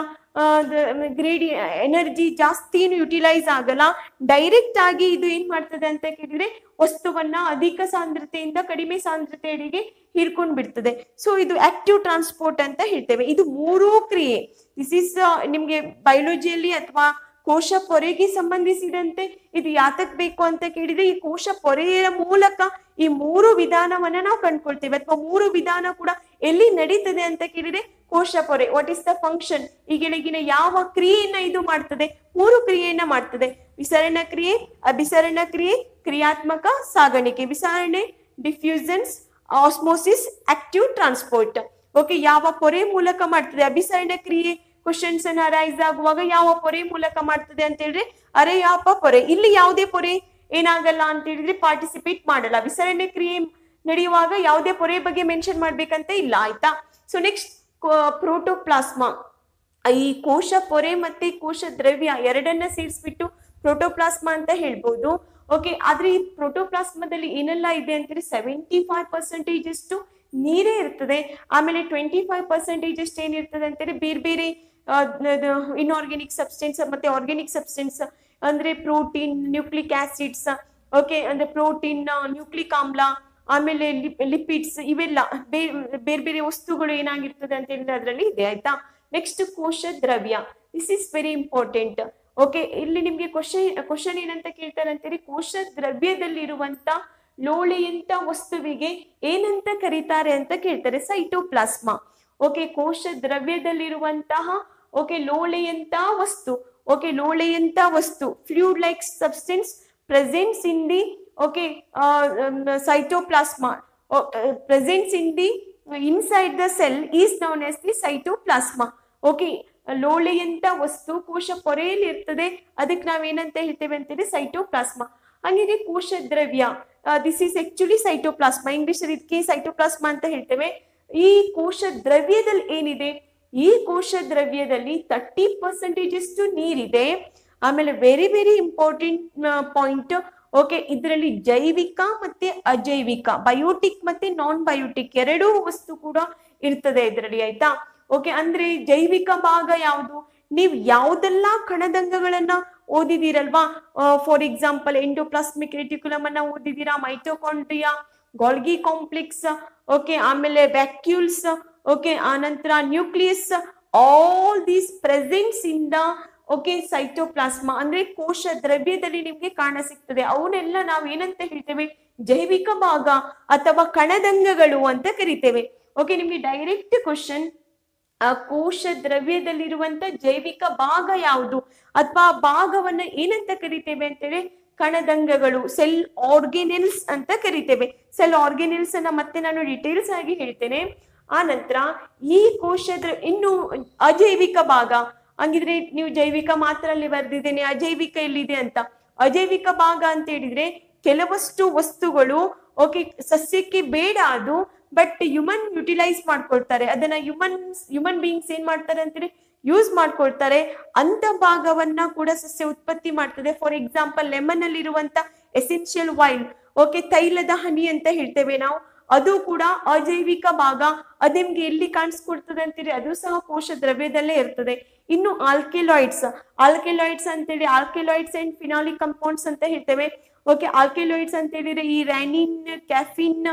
ಗ್ರೇಡಿ ಎನರ್ಜಿ ಜಾಸ್ತಿ ಏನು ಯುಟಿಲೈಸ್ ಆಗಲ್ಲ ಡೈರೆಕ್ಟ್ ಆಗಿ ಇದು ಏನ್ ಮಾಡ್ತದೆ ಅಂತ ಕೇಳಿದ್ರೆ ವಸ್ತುವನ್ನ ಅಧಿಕ ಸಾಂದ್ರತೆಯಿಂದ ಕಡಿಮೆ ಸಾಂದ್ರತೆಯಡೆಗೆ ಹೀರ್ಕೊಂಡ್ ಬಿಡ್ತದೆ ಸೊ ಇದು ಆಕ್ಟಿವ್ ಟ್ರಾನ್ಸ್ಪೋರ್ಟ್ ಅಂತ ಹೇಳ್ತೇವೆ ಇದು ಮೂರೂ ಕ್ರಿಯೆ ದಿಸ್ ಇಸ್ ನಿಮ್ಗೆ ಬಯಾಲಜಿಯಲ್ಲಿ ಅಥವಾ ಕೋಶ ಪೊರೆಗೆ ಸಂಬಂಧಿಸಿದಂತೆ ಇದು ಯಾತಕ್ ಬೇಕು ಅಂತ ಕೇಳಿದ್ರೆ ಈ ಕೋಶ ಪೊರೆಯ ಮೂಲಕ ಈ ಮೂರು ವಿಧಾನವನ್ನ ನಾವು ಕಂಡ್ಕೊಳ್ತೇವೆ ಅಥವಾ ಮೂರು ವಿಧಾನ ಕೂಡ ಎಲ್ಲಿ ನಡೀತದೆ ಅಂತ ಕೇಳಿದ್ರೆ ಕೋಶ ಪೊರೆ ವಾಟ್ ಇಸ್ ದ ಫಂಕ್ಷನ್ ಈ ಕೆಳಗಿನ ಯಾವ ಕ್ರಿಯೆಯನ್ನ ಇದು ಮಾಡ್ತದೆ ಮೂರು ಕ್ರಿಯೆಯನ್ನ ಮಾಡ್ತದೆ ವಿಸರಣ ಕ್ರಿಯೆ ಅಭಿಸರಣ ಕ್ರಿಯೆ ಕ್ರಿಯಾತ್ಮಕ ಸಾಗಾಣಿಕೆ ವಿಸರಣೆ diffusions osmosis active transport okay ಯಾವ ಪೊರೆ ಮೂಲಕ ಮಾಡ್ತದೆ ಅಭಿಸರಣ ಕ್ರಿಯೆ ಕ್ವಶನ್ಸ್ ಅನ್ನ ರೈಸ್ ಆಗುವಾಗ ಯಾವ ಪೊರೆ ಮೂಲಕ ಮಾಡ್ತದೆ ಅಂತ ಹೇಳಿದ್ರೆ ಅರೆ ಯಾವ ಪೊರೆ ಇಲ್ಲಿ ಯಾವುದೇ ಪೊರೆ ಏನಾಗಲ್ಲ ಅಂತ ಹೇಳಿದ್ರೆ ಪಾರ್ಟಿಸಿಪೇಟ್ ಮಾಡಲ್ಲ ವಿಸರಣೆ ಕ್ರಿಯೆ ನಡೆಯುವಾಗ ಯಾವುದೇ ಪೊರೆ ಬಗ್ಗೆ ಮೆನ್ಷನ್ ಮಾಡ್ಬೇಕಂತ ಇಲ್ಲ ಆಯ್ತಾ ಸೊ ನೆಕ್ಸ್ಟ್ ಪ್ರೋಟೋಪ್ಲಾಸ್ಮಾ ಈ ಕೋಶ ಪೊರೆ ಮತ್ತೆ ಕೋಶ ದ್ರವ್ಯ ಎರಡನ್ನ ಸೇರಿಸ್ಬಿಟ್ಟು ಪ್ರೋಟೋಪ್ಲಾಸ್ಮಾ ಅಂತ ಹೇಳ್ಬೋದು ಓಕೆ ಆದ್ರೆ ಈ ಪ್ರೋಟೋಪ್ಲಾಸ್ಮಾದಲ್ಲಿ ಏನೆಲ್ಲ ಇದೆ ಅಂತಂದ್ರೆ ಸೆವೆಂಟಿ ಫೈವ್ ಪರ್ಸೆಂಟೇಜ್ ಅಷ್ಟು ನೀರೇ ಇರ್ತದೆ ಆಮೇಲೆ ಟ್ವೆಂಟಿ ಫೈವ್ ಪರ್ಸೆಂಟೇಜ್ ಅಷ್ಟು ಏನಿರ್ತದೆ ಅಂತಂದ್ರೆ ಬೇರೆ ಬೇರೆ ಇನ್ಆರ್ಗ್ಯಾನಿಕ್ ಸಬ್ಸ್ಟೆನ್ಸ್ ಮತ್ತೆ ಆರ್ಗ್ಯಾನಿಕ್ ಸಬ್ಸ್ಟೆನ್ಸ್ ಅಂದ್ರೆ ಪ್ರೋಟೀನ್ ನ್ಯೂಕ್ಲಿಕ್ ಆಸಿಡ್ಸ್ ಓಕೆ ಅಂದ್ರೆ ಪ್ರೋಟೀನ್ ನ್ಯೂಕ್ಲಿಕ್ ಆಮ್ಲ ಆಮೇಲೆ ಲಿಪಿಡ್ಸ್ ಇವೆಲ್ಲ ಬೇರೆ ಬೇರೆ ವಸ್ತುಗಳು ಏನಾಗಿರ್ತದೆ ಅಂತ ಹೇಳಿದ್ರೆ ಅದರಲ್ಲಿ ಇದೆ ಆಯ್ತಾ ನೆಕ್ಸ್ಟ್ ಕೋಶ ದ್ರವ್ಯ this is very important okay ಇಲ್ಲಿ ನಿಮ್ಗೆ ಕ್ವಶನ್ ಕ್ವಶನ್ ಏನಂತ ಕೇಳ್ತಾರೆ ಅಂತೀರಿ ಕೋಶ ದ್ರವ್ಯದಲ್ಲಿರುವಂತ ಲೋಳೆಯಂತ ವಸ್ತುವಿಗೆ ಏನಂತ ಕರೀತಾರೆ ಅಂತ ಕೇಳ್ತಾರೆ ಸೈಟೋಪ್ಲಾಸ್ಮಾ ಓಕೆ ಕೋಶ ದ್ರವ್ಯದಲ್ಲಿರುವಂತಹ ಓಕೆ ಲೋಳೆಯಂತ ವಸ್ತು ಓಕೆ ಲೋಳೆಯಂತ ವಸ್ತು fluid like substance presents in the okay cytoplasma uh, uh, presents in the inside the cell is known as the cytoplasma okay ಲೋಳೆಯಂತ ವಸ್ತು ಕೋಶ ಪೊರೆಯಲ್ಲಿ ಇರ್ತದೆ ಅದಕ್ಕೆ ನಾವೇನಂತ ಹೇಳ್ತೇವೆ ಅಂತೇಳಿ ಸೈಟೋಪ್ಲಾಸ್ಮಾ ಹಂಗಿದೆ ಕೋಶ ದ್ರವ್ಯ this is actually cytoplasma English ಇದಕ್ಕೆ ಸೈಟೋಪ್ಲಾಸ್ಮಾ ಅಂತ ಹೇಳ್ತೇವೆ ಈ ಕೋಶ ದ್ರವ್ಯದಲ್ಲಿ ಏನಿದೆ ಈ ಕೋಶ ದ್ರವ್ಯದಲ್ಲಿ ತರ್ಟಿ ಪರ್ಸೆಂಟೇಜ್ ಅಷ್ಟು ನೀರಿದೆ ಆಮೇಲೆ very very important point okay ಇದರಲ್ಲಿ ಜೈವಿಕ ಮತ್ತೆ ಅಜೈವಿಕ ಬಯೋಟಿಕ್ ಮತ್ತೆ ನಾನ್ ಬಯೋಟಿಕ್ ಎರಡೂ ವಸ್ತು ಕೂಡ ಇರ್ತದೆ ಇದರಲ್ಲಿ ಆಯ್ತಾ ಓಕೆ ಅಂದ್ರೆ ಜೈವಿಕ ಭಾಗ ಯಾವುದು ನೀವು ಯಾವ್ದೆಲ್ಲ ಕಣದಂಗಗಳನ್ನ ಓದಿದಿರಲ್ವಾ ಫಾರ್ ಎಕ್ಸಾಂಪಲ್ ಎಂಡೋಪ್ಲಾಸ್ಮಿಕ್ ರೆಟಿಕ್ಯುಲಮ್ ಅನ್ನ ಓದಿದೀರಾ ಮೈಟೋಕಾಂಡ್ರಿಯಾ ಗಾಲ್ಗಿ ಕಾಂಪ್ಲೆಕ್ಸ್ ಓಕೆ ಆಮೇಲೆ ವ್ಯಾಕ್ಯೂಲ್ಸ್ ಓಕೆ ಆನಂತರ nucleus all these presents in the okay cytoplasma ಅಂದ್ರೆ ಕೋಶ ದ್ರವ್ಯದಲ್ಲಿ ನಿಮ್ಗೆ ಕಾಣ ಸಿಗ್ತದೆ ಅವನ್ನೆಲ್ಲ ನಾವು ಏನಂತ ಹೇಳ್ತೇವೆ ಜೈವಿಕ ಭಾಗ ಅಥವಾ ಕಣದಂಗಗಳು ಅಂತ ಕರಿತೇವೆ ಓಕೆ ನಿಮ್ಗೆ ಡೈರೆಕ್ಟ್ ಕ್ವಶನ್ ಆ ಕೋಶ ದ್ರವ್ಯದಲ್ಲಿರುವಂತ ಜೈವಿಕ ಭಾಗ ಯಾವುದು ಅಥವಾ ಆ ಭಾಗವನ್ನ ಏನಂತ ಕರಿತೇವೆ ಅಂತೇಳಿ ಕಣದಂಗಗಳು ಸೆಲ್ ಆರ್ಗೆನಿಲ್ಸ್ ಅಂತ ಕರಿತೇವೆ ಸೆಲ್ ಆರ್ಗೆನಿಲ್ಸ್ ಅನ್ನ ಮತ್ತೆ ನಾನು ಡೀಟೇಲ್ಸ್ ಆಗಿ ಹೇಳ್ತೇನೆ ಆ ನಂತರ ಈ ಕೋಶದ ಇನ್ನು ಅಜೈವಿಕ ಭಾಗ ಹಂಗಿದ್ರೆ ನೀವು ಜೈವಿಕ ಮಾತ್ರ ಅಲ್ಲಿ ಬರ್ದಿದ್ದೇನೆ ಅಜೈವಿಕ ಎಲ್ಲಿದೆ ಅಂತ ಅಜೈವಿಕ ಭಾಗ ಅಂತ ಹೇಳಿದ್ರೆ ಕೆಲವಷ್ಟು ವಸ್ತುಗಳು ಓಕೆ ಸಸ್ಯಕ್ಕೆ ಬೇಡ ಅದು ಬಟ್ ಹ್ಯೂಮನ್ ಯುಟಿಲೈಸ್ ಮಾಡ್ಕೊಳ್ತಾರೆ ಅದನ್ನ ಹ್ಯೂಮನ್ ಹ್ಯೂಮನ್ ಬೀಯಿಂಗ್ಸ್ ಏನ್ ಮಾಡ್ತಾರೆ ಅಂತೇಳಿ ಯೂಸ್ ಮಾಡ್ಕೊಳ್ತಾರೆ ಅಂತ ಭಾಗವನ್ನ ಕೂಡ ಸಸ್ಯ ಉತ್ಪತ್ತಿ ಮಾಡ್ತದೆ ಫಾರ್ ಎಕ್ಸಾಂಪಲ್ ಲೆಮನ್ ಅಲ್ಲಿ ಇರುವಂತ ಎಸೆನ್ಷಿಯಲ್ ವೈಲ್ ಓಕೆ ತೈಲದ ಹನಿ ಅಂತ ಹೇಳ್ತೇವೆ ನಾವು ಅದು ಕೂಡ ಅಜೈವಿಕ ಭಾಗ ಅದು ನಿಮ್ಗೆ ಎಲ್ಲಿ ಕಾಣಿಸ್ಕೊಡ್ತದೆ ಅಂತೀರಿ ಅದು ಸಹ ಕೋಶ ದ್ರವ್ಯದಲ್ಲೇ ಇರ್ತದೆ ಇನ್ನು ಆಲ್ಕೆಲಾಯ್ಡ್ಸ್ ಆಲ್ಕೆಲಾಯ್ಡ್ಸ್ ಅಂತೇಳಿ ಆಲ್ಕೆಲಾಯ್ಡ್ಸ್ ಅಂಡ್ ಫಿನಾಲಿಕ್ ಕಂಪೌಂಡ್ಸ್ ಅಂತ ಹೇಳ್ತೇವೆ ಓಕೆ ಆಲ್ಕೆಲಾಯ್ಡ್ಸ್ ಅಂತ ಹೇಳಿದ್ರೆ ಈ ರ್ಯಾನಿನ್ ಕ್ಯಾಫಿನ್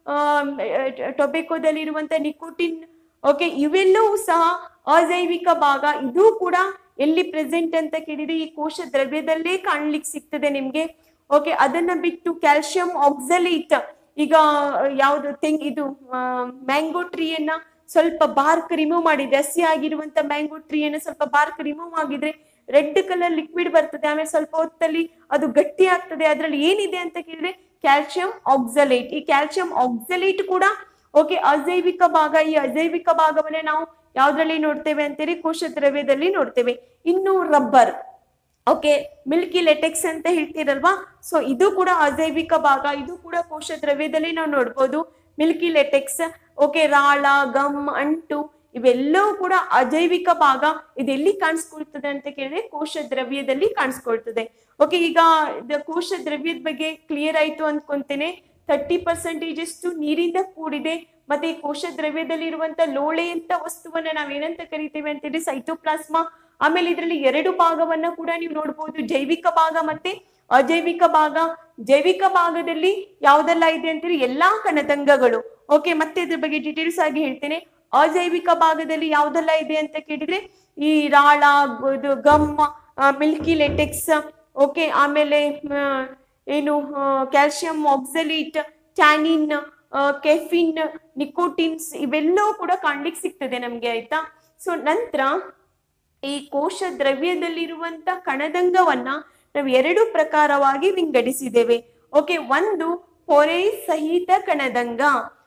ಟೊಬೆಕೋದಲ್ಲಿ ಇರುವಂತ ನಿಕೋಟಿನ್ ಓಕೆ ಇವೆಲ್ಲವೂ ಸಹ ಅಜೈವಿಕ ಭಾಗ ಇದು ಕೂಡ ಎಲ್ಲಿ ಪ್ರೆಸೆಂಟ್ ಅಂತ ಕೇಳಿದ್ರೆ ಈ ಕೋಶ ದ್ರವ್ಯದಲ್ಲೇ ಕಾಣ್ಲಿಕ್ಕೆ ಸಿಗ್ತದೆ ನಿಮ್ಗೆ ಓಕೆ ಅದನ್ನ ಬಿಟ್ಟು ಕ್ಯಾಲ್ಸಿಯಂ ಆಕ್ಸಲೇಟ್ ಈಗ ಯಾವ್ದು ತೆಂಗ್ ಇದು ಮ್ಯಾಂಗೋ ಟ್ರೀಯನ್ನ ಸ್ವಲ್ಪ ಬಾರ್ಕ್ ರಿಮೂವ್ ಮಾಡಿದ್ರೆ ಹಸಿ ಆಗಿರುವಂತ ಮ್ಯಾಂಗೋ ಟ್ರೀಯನ್ನ ಸ್ವಲ್ಪ ಬಾರ್ಕ್ ರಿಮೂವ್ ಆಗಿದ್ರೆ ರೆಡ್ ಕಲರ್ ಲಿಕ್ವಿಡ್ ಬರ್ತದೆ ಆಮೇಲೆ ಸ್ವಲ್ಪ ಹೊತ್ತಲ್ಲಿ ಅದು ಗಟ್ಟಿ ಆಗ್ತದೆ ಅದ್ರಲ್ಲಿ ಏನಿದೆ ಅಂತ ಕೇಳಿದ್ರೆ ಕ್ಯಾಲ್ಸಿಯಂ ಆಕ್ಸಲೇಟ್ ಈ ಕ್ಯಾಲ್ಸಿಯಂ ಆಕ್ಸಲೇಟ್ ಕೂಡ ಓಕೆ ಅಜೈವಿಕ ಭಾಗ ಈ ಅಜೈವಿಕ ಭಾಗವನ್ನೇ ನಾವು ಯಾವ್ದ್ರಲ್ಲಿ ನೋಡ್ತೇವೆ ಅಂತೇಳಿ ಕೋಶ ದ್ರವ್ಯದಲ್ಲಿ ನೋಡ್ತೇವೆ ಇನ್ನು ರಬ್ಬರ್ ಓಕೆ ಮಿಲ್ಕಿ ಲೆಟೆಕ್ಸ್ ಅಂತ ಹೇಳ್ತೀರಲ್ವಾ ಸೊ ಇದು ಕೂಡ ಅಜೈವಿಕ ಭಾಗ ಇದು ಕೂಡ ಕೋಶ ದ್ರವ್ಯದಲ್ಲಿ ನಾವು ನೋಡ್ಬೋದು ಮಿಲ್ಕಿ ಲೆಟೆಕ್ಸ್ ಓಕೆ ರಾಳ ಗಮ್ ಅಂಟು ಇವೆಲ್ಲವೂ ಕೂಡ ಅಜೈವಿಕ ಭಾಗ ಇದೆಲ್ಲಿ ಕಾಣಿಸ್ಕೊಳ್ತದೆ ಅಂತ ಕೇಳಿದ್ರೆ ಕೋಶ ದ್ರವ್ಯದಲ್ಲಿ ಕಾಣಿಸ್ಕೊಳ್ತದೆ ಓಕೆ ಈಗ ಇದು ಕೋಶ ದ್ರವ್ಯದ ಬಗ್ಗೆ ಕ್ಲಿಯರ್ ಆಯ್ತು ಅನ್ಕೊಂತೇನೆ ತರ್ಟಿ ಪರ್ಸೆಂಟೇಜ್ ಅಷ್ಟು ನೀರಿಂದ ಕೂಡಿದೆ ಮತ್ತೆ ಈ ಕೋಶ ದ್ರವ್ಯದಲ್ಲಿ ಇರುವಂತ ಲೋಳೆ ಅಂತ ವಸ್ತುವನ್ನ ನಾವೇನಂತ ಕರಿತೇವೆ ಅಂತೇಳಿ ಸೈಟೋಪ್ಲಾಸ್ಮಾ ಆಮೇಲೆ ಇದರಲ್ಲಿ ಎರಡು ಭಾಗವನ್ನ ಕೂಡ ನೀವು ನೋಡ್ಬೋದು ಜೈವಿಕ ಭಾಗ ಮತ್ತೆ ಅಜೈವಿಕ ಭಾಗ ಜೈವಿಕ ಭಾಗದಲ್ಲಿ ಯಾವ್ದೆಲ್ಲ ಇದೆ ಅಂತೇಳಿ ಎಲ್ಲಾ ಕಣದಂಗಗಳು ಓಕೆ ಮತ್ತೆ ಇದ್ರ ಬಗ್ಗೆ ಡೀಟೇಲ್ಸ್ ಆಗಿ ಹೇಳ್ತೇನೆ ಅಜೈವಿಕ ಭಾಗದಲ್ಲಿ ಯಾವ್ದೆಲ್ಲ ಇದೆ ಅಂತ ಕೇಳಿದ್ರೆ ಈ ರಾಳ ಗ- ಇದು ಗಮ್ ಮಿಲ್ಕಿ ಲೆಟೆಕ್ಸ್ ಓಕೆ ಆಮೇಲೆ ಆ, ಏನು calcium oxalate tannin caffeine nicotines ಇವೆಲ್ಲವೂ ಕೂಡ ಕಾಣ್ಲಿಕ್ಕೆ ಸಿಗ್ತದೆ ನಮ್ಗೆ ಆಯ್ತಾ ಸೊ ನಂತರ ಈ ಕೋಶ ದ್ರವ್ಯದಲ್ಲಿರುವಂತ ಕಣದಂಗವನ್ನ ನಾವು ಎರಡು ಪ್ರಕಾರವಾಗಿ ವಿಂಗಡಿಸಿದ್ದೇವೆ ಓಕೆ ಒಂದು ಪೊರೆ ಸಹಿತ ಕಣದಂಗ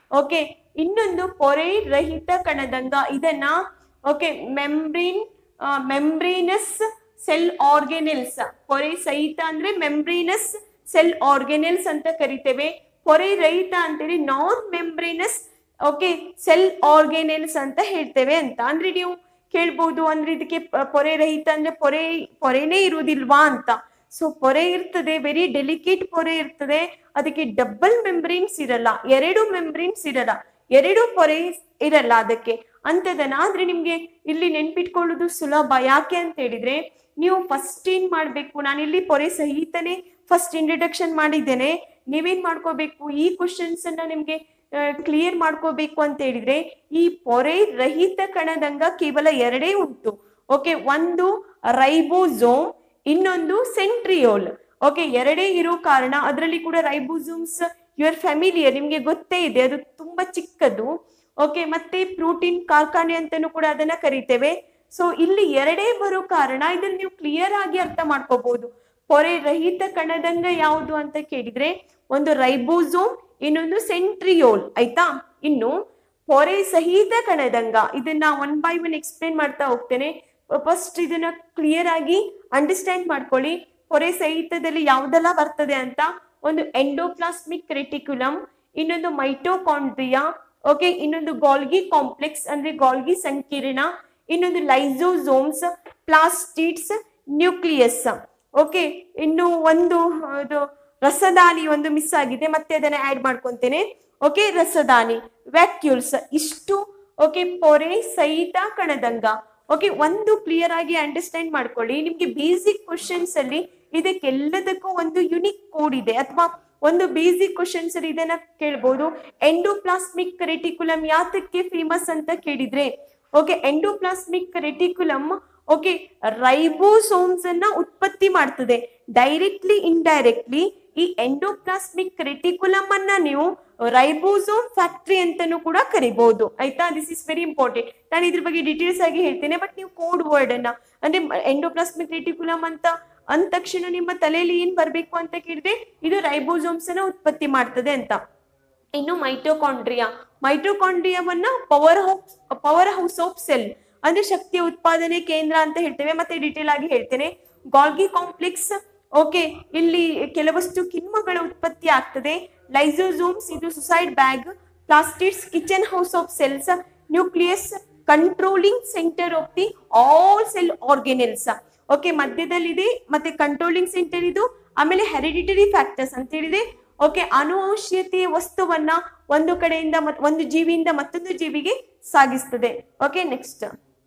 ಓಕೆ ಇನ್ನೊಂದು ಪೊರೆ ರಹಿತ ಕಣದಂಗ ಇದನ್ನ ಓಕೆ ಮೆಂಬ್ರಿನ್ ಮೆಂಬ್ರಿನಸ್ ಸೆಲ್ ಆರ್ಗೆನೆಲ್ಸ್ ಪೊರೆ ಸಹಿತ ಅಂದ್ರೆ ಮೆಂಬ್ರಿನಸ್ ಸೆಲ್ ಆರ್ಗೆನೆಲ್ಸ್ ಅಂತ ಕರಿತೇವೆ ಪೊರೆ ರಹಿತ ಅಂತೇಳಿ ನಾನ್ ಮೆಂಬ್ರಿನಸ್ ಓಕೆ ಸೆಲ್ ಆರ್ಗೆನೆಲ್ಸ್ ಅಂತ ಹೇಳ್ತೇವೆ ಅಂತ ಅಂದ್ರೆ ನೀವು ಕೇಳ್ಬೋದು ಅಂದ್ರೆ ಇದಕ್ಕೆ ಪ- ಪೊರೆ ರಹಿತ ಅಂದ್ರೆ ಪೊರೆ ಪೊರೆನೇ ಇರುವುದಿಲ್ವಾ ಅಂತ ಸೊ ಪೊರೆ ಇರ್ತದೆ ವೆರಿ ಡೆಲಿಕೇಟ್ ಪೊರೆ ಇರ್ತದೆ ಅದಕ್ಕೆ ಡಬಲ್ ಮೆಂಬ್ರೇನ್ಸ್ ಇರಲ್ಲ ಎರಡು ಮೆಂಬ್ರೇನ್ಸ್ ಇರಲ್ಲ ಎರಡು ಪೊರೆ ಇರಲ್ಲ ಅದಕ್ಕೆ ಅಂತದನ್ನ ಆದ್ರೆ ನಿಮ್ಗೆ ಇಲ್ಲಿ ನೆನ್ಪಿಟ್ಕೊಳ್ಳೋದು ಸುಲಭ ಯಾಕೆ ಅಂತ ಹೇಳಿದ್ರೆ ನೀವು ಫಸ್ಟ್ ಏನ್ ಮಾಡ್ಬೇಕು ನಾನಿಲ್ಲಿ ಪೊರೆ ಸಹಿತನೇ ಫಸ್ಟ್ ಇಂಟ್ರಡಕ್ಷನ್ ಮಾಡಿದ್ದೇನೆ ನೀವೇನ್ ಮಾಡ್ಕೋಬೇಕು ಈ ಕ್ವಶನ್ಸ್ ಅನ್ನ ನಿಮ್ಗೆ ಕ್ಲಿಯರ್ ಮಾಡ್ಕೋಬೇಕು ಅಂತ ಹೇಳಿದ್ರೆ ಈ ಪೊರೆ ರಹಿತ ಕಣದಂಗ ಕೇವಲ ಎರಡೇ ಉಂಟು ಓಕೆ ಒಂದು ರೈಬೋಸೋಮ್ ಇನ್ನೊಂದು ಸೆಂಟ್ರಿಯೋಲ್ ಓಕೆ ಎರಡೇ ಇರೋ ಕಾರಣ ಅದರಲ್ಲಿ ಕೂಡ ರೈಬೋಸೋಮ್ಸ್ ಯುವರ್ ಫ್ಯಾಮಿಲಿಯರ್ ನಿಮ್ಗೆ ಗೊತ್ತೇ ಇದೆ ಅದು ತುಂಬಾ ಚಿಕ್ಕದು ಓಕೆ ಮತ್ತೆ ಪ್ರೋಟೀನ್ ಕಾರ್ಖಾನೆ ಅಂತಾನೂ ಕೂಡ ಅದನ್ನ ಕರಿತೇವೆ ಸೊ ಇಲ್ಲಿ ಎರಡೇ ಬರೋ ಕಾರಣ ಇದನ್ನ ನೀವು ಕ್ಲಿಯರ್ ಆಗಿ ಅರ್ಥ ಮಾಡ್ಕೋಬಹುದು ಪೊರೆ ರಹಿತ ಕಣದಂಗ ಯಾವುದು ಅಂತ ಕೇಳಿದ್ರೆ ಒಂದು ರೈಬೋಸೋಮ್ ಇನ್ನೊಂದು ಸೆಂಟ್ರಿಯೋಲ್ ಆಯ್ತಾ ಇನ್ನು ಪೊರೆ ಸಹಿತ ಕಣದಂಗ ಇದನ್ನ ಒನ್ ಬೈ ಒನ್ ಎಕ್ಸ್ಪ್ಲೇನ್ ಮಾಡ್ತಾ ಹೋಗ್ತೇನೆ ಫಸ್ಟ್ ಇದನ್ನ ಕ್ಲಿಯರ್ ಆಗಿ ಅಂಡರ್ಸ್ಟ್ಯಾಂಡ್ ಮಾಡ್ಕೊಳ್ಳಿ ಪೊರೆ ಸಹಿತದಲ್ಲಿ ಯಾವ್ದೆಲ್ಲ ಬರ್ತದೆ ಅಂತ ಒಂದು ಎಂಡೋಪ್ಲಾಸ್ಮಿಕ್ ರೆಟಿಕ್ಯುಲಮ್ ಇನ್ನೊಂದು ಮೈಟೋಕಾಂಡ್ರಿಯಾ ಓಕೆ ಇನ್ನೊಂದು ಗಾಲ್ಗಿ ಕಾಂಪ್ಲೆಕ್ಸ್ ಅಂದ್ರೆ ಗಾಲ್ಗಿ ಸಂಕೀರ್ಣ ಇನ್ನೊಂದು ಲೈಸೋಸೋಮ್ಸ್ ಪ್ಲಾಸ್ಟಿಡ್ಸ್ ನ್ಯೂಕ್ಲಿಯಸ್ ಓಕೆ ಇನ್ನು ಒಂದು ಅದು ರಸದಾನಿ ಒಂದು ಮಿಸ್ ಆಗಿದೆ ಮತ್ತೆ ಅದನ್ನ ಆಡ್ ಮಾಡ್ಕೊಂತೇನೆ ಓಕೆ ರಸದಾನಿ ವ್ಯಾಕ್ಯೂಲ್ಸ್ ಇಷ್ಟು ಓಕೆ ಪೊರೆ ಸಹಿತ ಕಣದಂಗ ಓಕೆ ಒಂದು ಕ್ಲಿಯರ್ ಆಗಿ ಅಂಡರ್ಸ್ಟ್ಯಾಂಡ್ ಮಾಡ್ಕೊಳ್ಳಿ ನಿಮ್ಗೆ ಬೇಸಿಕ್ ಕ್ವಶನ್ಸ್ ಅಲ್ಲಿ ಇದಕ್ಕೆಲ್ಲದಕ್ಕೂ ಒಂದು ಯುನಿಕ್ ಕೋಡ್ ಇದೆ ಅಥವಾ ಒಂದು ಬೇಸಿಕ್ ಕ್ವಶನ್ಸ್ ಅಲ್ಲಿ ಇದನ್ನ ಕೇಳ್ಬೋದು ಎಂಡೋಪ್ಲಾಸ್ಮಿಕ್ ರೆಟಿಕ್ಯುಲಮ್ ಯಾತಕ್ಕೆ ಫೇಮಸ್ ಅಂತ ಕೇಳಿದ್ರೆ okay endoplasmic reticulum okay ribosomes ಅನ್ನ ಉತ್ಪತ್ತಿ ಮಾಡ್ತದೆ ಡೈರೆಕ್ಟ್ಲಿ ಇಂಡೈರೆಕ್ಟ್ಲಿ ಈ ಎಂಡೋಪ್ಲಾಸ್ಮಿಕ್ ರೆಟಿಕ್ಯುಲಮ್ ಅನ್ನ ನೀವು ರೈಬೋಸೋಮ್ ಫ್ಯಾಕ್ಟ್ರಿ ಅಂತಾನೂ ಕೂಡ ಕರಿಬಹುದು ಆಯ್ತಾ ದಿಸ್ ಇಸ್ ವೆರಿ ಇಂಪಾರ್ಟೆಂಟ್ ನಾನು ಇದ್ರ ಬಗ್ಗೆ ಡೀಟೇಲ್ಸ್ ಆಗಿ ಹೇಳ್ತೇನೆ ಬಟ್ ನೀವು ಕೋಡ್ ವರ್ಡ್ ಅನ್ನ ಅಂದ್ರೆ ಎಂಡೋಪ್ಲಾಸ್ಮಿಕ್ ರೆಟಿಕ್ಯುಲಮ್ ಅಂತ ಅಂದ ತಕ್ಷಣ ನಿಮ್ಮ ತಲೆಯಲ್ಲಿ ಏನ್ ಬರ್ಬೇಕು ಅಂತ ಕೇಳಿದ್ರೆ ಇದು ರೈಬೋಸೋಮ್ಸ್ ಅನ್ನ ಉತ್ಪತ್ತಿ ಮಾಡ್ತದೆ ಅಂತ ಇನ್ನು ಮೈಟೋಕಾಂಡ್ರಿಯಾ ಮೈಟೋಕಾಂಡ್ರಿಯಾವನ್ನ power house power house of cell ಅಂದ್ರೆ ಶಕ್ತಿಯ ಉತ್ಪಾದನೆ ಕೇಂದ್ರ ಅಂತ ಹೇಳ್ತೇವೆ ಮತ್ತೆ ಡೀಟೇಲ್ ಆಗಿ ಹೇಳ್ತೇನೆ ಗಾಲ್ಗಿ ಕಾಂಪ್ಲೆಕ್ಸ್ ಓಕೆ ಇಲ್ಲಿ ಕೆಲವಷ್ಟು ಕಿಣ್ವಗಳ ಉತ್ಪತ್ತಿ ಆಗ್ತದೆ ಲೈಸೋಸೋಮ್ಸ್ ಇದು suicide bag plastids kitchen house of cells nucleus controlling centre of the all cell organelles okay ಮಧ್ಯದಲ್ಲಿದೆ ಮತ್ತೆ ಕಂಟ್ರೋಲಿಂಗ್ ಸೆಂಟರ್ ಇದು ಆಮೇಲೆ ಹೆರಿಡಿಟರಿ ಫ್ಯಾಕ್ಟರ್ಸ್ ಅಂತ ಹೇಳಿದೆ ಓಕೆ ಅನುವಂಶೀಯತೆಯ ವಸ್ತುವನ್ನ ಒಂದು ಕಡೆಯಿಂದ ಮತ್- ಒಂದು ಜೀವಿಯಿಂದ ಮತ್ತೊಂದು ಜೀವಿಗೆ ಸಾಗಿಸ್ತದೆ ಓಕೆ ನೆಕ್ಸ್ಟ್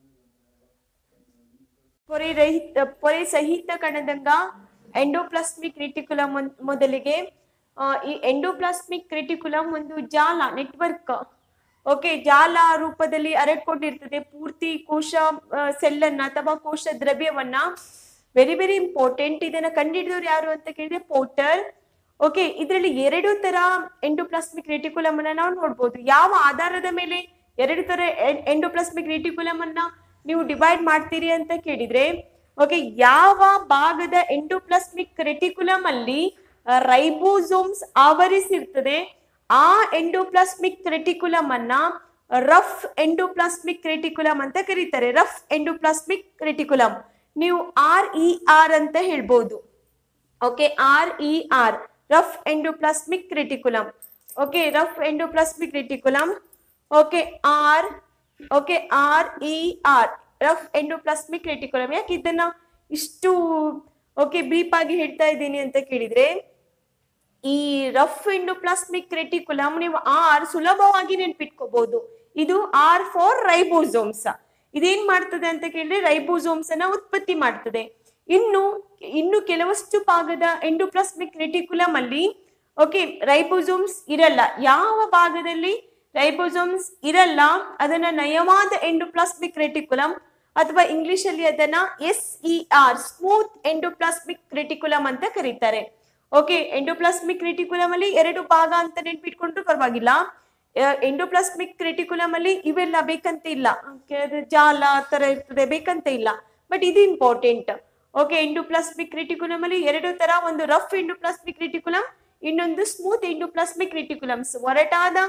ಪೊರೆ ರಹಿತ ಪೊರೆ ಸಹಿತ ಕಣದಂಗ ಎಂಡೋಪ್ಲಾಸ್ಮಿಕ್ ರೆಟಿಕ್ಯುಲಮ್ ಮೊದಲಿಗೆ ಆ, ಈ ಎಂಡೋಪ್ಲಾಸ್ಮಿಕ್ ರೆಟಿಕ್ಯುಲಮ್ ಒಂದು ಜಾಲ ನೆಟ್ವರ್ಕ್ ಓಕೆ ಜಾಲ ರೂಪದಲ್ಲಿ ಹರಡ್ಕೊಂಡಿರ್ತದೆ ಪೂರ್ತಿ ಕೋಶ ಸೆಲ್ ಅನ್ನ ಅಥವಾ ಕೋಶ ದ್ರವ್ಯವನ್ನ ವೆರಿ ವೆರಿ ಇಂಪಾರ್ಟೆಂಟ್ ಇದನ್ನ ಕಂಡುಹಿಡಿದವರು ಯಾರು ಅಂತ ಕೇಳಿದ್ರೆ ಪೋಟರ್ ಓಕೆ ಇದರಲ್ಲಿ ಎರಡು ತರ ಎಂಡೋಪ್ಲಾಸ್ಮಿಕ್ ರೆಟಿಕ್ಯುಲಮ್ ಅನ್ನ ನಾವು ನೋಡ್ಬೋದು ಯಾವ ಆಧಾರದ ಮೇಲೆ ಎರಡು ತರ ಎಂಡೋಪ್ಲಾಸ್ಮಿಕ್ ರೆಟಿಕ್ಯುಲಮ್ ಅನ್ನ ನೀವು ಡಿವೈಡ್ ಮಾಡ್ತೀರಿ ಅಂತ ಕೇಳಿದ್ರೆ ಓಕೆ ಯಾವ ಭಾಗದ ಎಂಡೋಪ್ಲಾಸ್ಮಿಕ್ ರೆಟಿಕ್ಯುಲಮ್ ಅಲ್ಲಿ ರೈಬೋಸೋಮ್ಸ್ ಆವರಿಸಿರ್ತದೆ ಆ ಎಂಡೋಪ್ಲಾಸ್ಮಿಕ್ ರೆಟಿಕ್ಯುಲಮ್ ಅನ್ನ ರಫ್ ಎಂಡೋಪ್ಲಾಸ್ಮಿಕ್ ರೆಟಿಕ್ಯುಲಮ್ ಅಂತ ಕರೀತಾರೆ ರಫ್ ಎಂಡೋಪ್ಲಾಸ್ಮಿಕ್ ರೆಟಿಕ್ಯುಲಮ್ ನೀವು ಆರ್ ಇ ಆರ್ ಅಂತ ಹೇಳ್ಬೋದು okay R E R rough endoplasmic reticulum okay rough endoplasmic reticulum okay R okay R E R rough endoplasmic reticulum ಯಾಕೆ ಇದನ್ನ ಇಷ್ಟು okay ಬ್ರೀಪ್ ಆಗಿ ಹೇಳ್ತಾ ಇದ್ದೀನಿ ಅಂತ ಕೇಳಿದ್ರೆ ಈ ರಫ್ ಎಂಡೋಪ್ಲಾಸ್ಮಿಕ್ ರೆಟಿಕ್ಯುಲಮ್ ನೀವು ಆರ್ ಸುಲಭವಾಗಿ ನೆನ್ಪಿಟ್ಕೋಬಹುದು ಇದು ಆರ್ ಫಾರ್ ರೈಬೋಸೋಮ್ಸ್ ಇದೇನ್ ಮಾಡ್ತದೆ ಅಂತ ಕೇಳಿದ್ರೆ ರೈಬೋಸೋಮ್ಸ್ ಅನ್ನ ಉತ್ಪತ್ತಿ ಮಾಡ್ತದೆ ಇನ್ನು ಇನ್ನು ಕೆಲವಷ್ಟು ಭಾಗದ ಎಂಡೋಪ್ಲಾಸ್ಮಿಕ್ ರೆಟಿಕ್ಯುಲಮ್ ಅಲ್ಲಿ ಓಕೆ ರೈಬೋಸೋಮ್ಸ್ ಇರಲ್ಲ ಯಾವ ಭಾಗದಲ್ಲಿ ರೈಬೋಸೋಮ್ಸ್ ಇರಲ್ಲ ಅದನ್ನ ನಯವಾದ ಎಂಡೋಪ್ಲಾಸ್ಮಿಕ್ ರೆಟಿಕ್ಯುಲಮ್ ಅಥವಾ ಇಂಗ್ಲಿಷ್ ಅಲ್ಲಿ ಅದನ್ನ S E R smooth endoplasmic reticulum ಅಂತ ಕರೀತಾರೆ ಓಕೆ ಎಂಡೋಪ್ಲಾಸ್ಮಿಕ್ ರೆಟಿಕ್ಯುಲಮ್ ಅಲ್ಲಿ ಎರಡು ಭಾಗ ಅಂತ ನೆನ್ಪಿಟ್ಕೊಂಡ್ರು ಪರವಾಗಿಲ್ಲ ಎಂಡೋಪ್ಲಾಸ್ಮಿಕ್ ರೆಟಿಕ್ಯುಲಮ್ ಅಲ್ಲಿ ಇವೆಲ್ಲ ಬೇಕಂತ ಇಲ್ಲ Okay, ಅದು ಜಾಲ ಆ ತರ ಇರ್ತದೆ ಬೇಕಂತ ಇಲ್ಲ ಬಟ್ ಇದು ಇಂಪಾರ್ಟೆಂಟ್ ಓಕೆ ಎಂಡೋಪ್ಲಾಸ್ಮಿಕ್ ರೆಟಿಕ್ಯುಲಮ್ ಅಲ್ಲಿ ಎರಡು ತರ ಒಂದು ರಫ್ ಎಂಡೋಪ್ಲಾಸ್ಮಿಕ್ ರೆಟಿಕ್ಯುಲಮ್ ಇನ್ನೊಂದು ಸ್ಮೂತ್ ಎಂಡೋಪ್ಲಾಸ್ಮಿಕ್ ರೆಟಿಕ್ಯುಲಮ್ಸ್ ಒರಟಾದ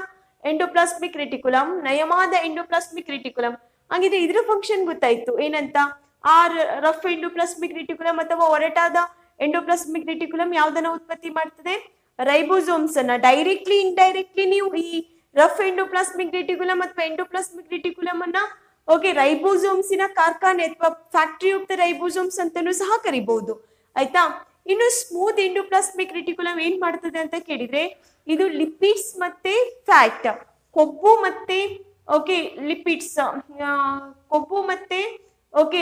ಎಂಡೋಪ್ಲಾಸ್ಮಿಕ್ ರೆಟಿಕ್ಯುಲಮ್ ನಯವಾದ ಎಂಡೋಪ್ಲಾಸ್ಮಿಕ್ ರೆಟಿಕ್ಯುಲಮ್ ಹಾಗಿದ್ರೆ ಇದ್ರ ಫಂಕ್ಷನ್ ಗೊತ್ತಾಯ್ತು ಏನಂತ ಆ ರಫ್ ಎಂಡೋಪ್ಲಾಸ್ಮಿಕ್ ರೆಟಿಕ್ಯುಲಮ್ ಅಥವಾ ಒರಟಾದ ಎಂಡೋಪ್ಲಾಸ್ಮಿಕ್ ರೆಟಿಕ್ಯುಲಮ್ ಯಾವ್ದನ್ನ ಉತ್ಪತ್ತಿ ಮಾಡ್ತದೆ ರೈಬೋಸೋಮ್ಸ್ ಅನ್ನ ಡೈರೆಕ್ಟ್ಲಿ ಇಂಡೈರೆಕ್ಟ್ಲಿ ನೀವು ಈ ರಫ್ ಎಂಡೋಪ್ಲಾಸ್ಮಿಕ್ ರೆಟಿಕ್ಯುಲಮ್ ಅಥವಾ ಎಂಡೋಪ್ಲಾಸ್ಮಿಕ್ ರೆಟಿಕ್ಯುಲಮ್ ಅನ್ನ ಓಕೆ ರೈಬೋಸೋಮ್ಸಿನ ಕಾರ್ಖಾನೆ ಅಥವಾ ಫ್ಯಾಕ್ಟರಿ ಆಫ್ ದ ರೈಬೋಸೋಮ್ಸ್ ಅಂತಾನೂ ಸಹ ಕರಿಬಹುದು ಆಯ್ತಾ ಇನ್ನು ಸ್ಮೂತ್ ಎಂಡೋಪ್ಲಾಸ್ಮಿಕ್ ರೆಟಿಕ್ಯುಲಮ್ ಏನ್ ಮಾಡ್ತದೆ ಅಂತ ಕೇಳಿದ್ರೆ ಇದು ಲಿಪಿಡ್ಸ್ ಮತ್ತೆ ಫ್ಯಾಟ್ ಕೊಬ್ಬು ಮತ್ತೆ ಓಕೆ ಲಿಪಿಡ್ಸ್ ಕೊಬ್ಬು ಮತ್ತೆ ಓಕೆ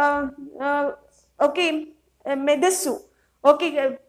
ಓಕೆ ಮೆದಸ್ಸು ಓಕೆ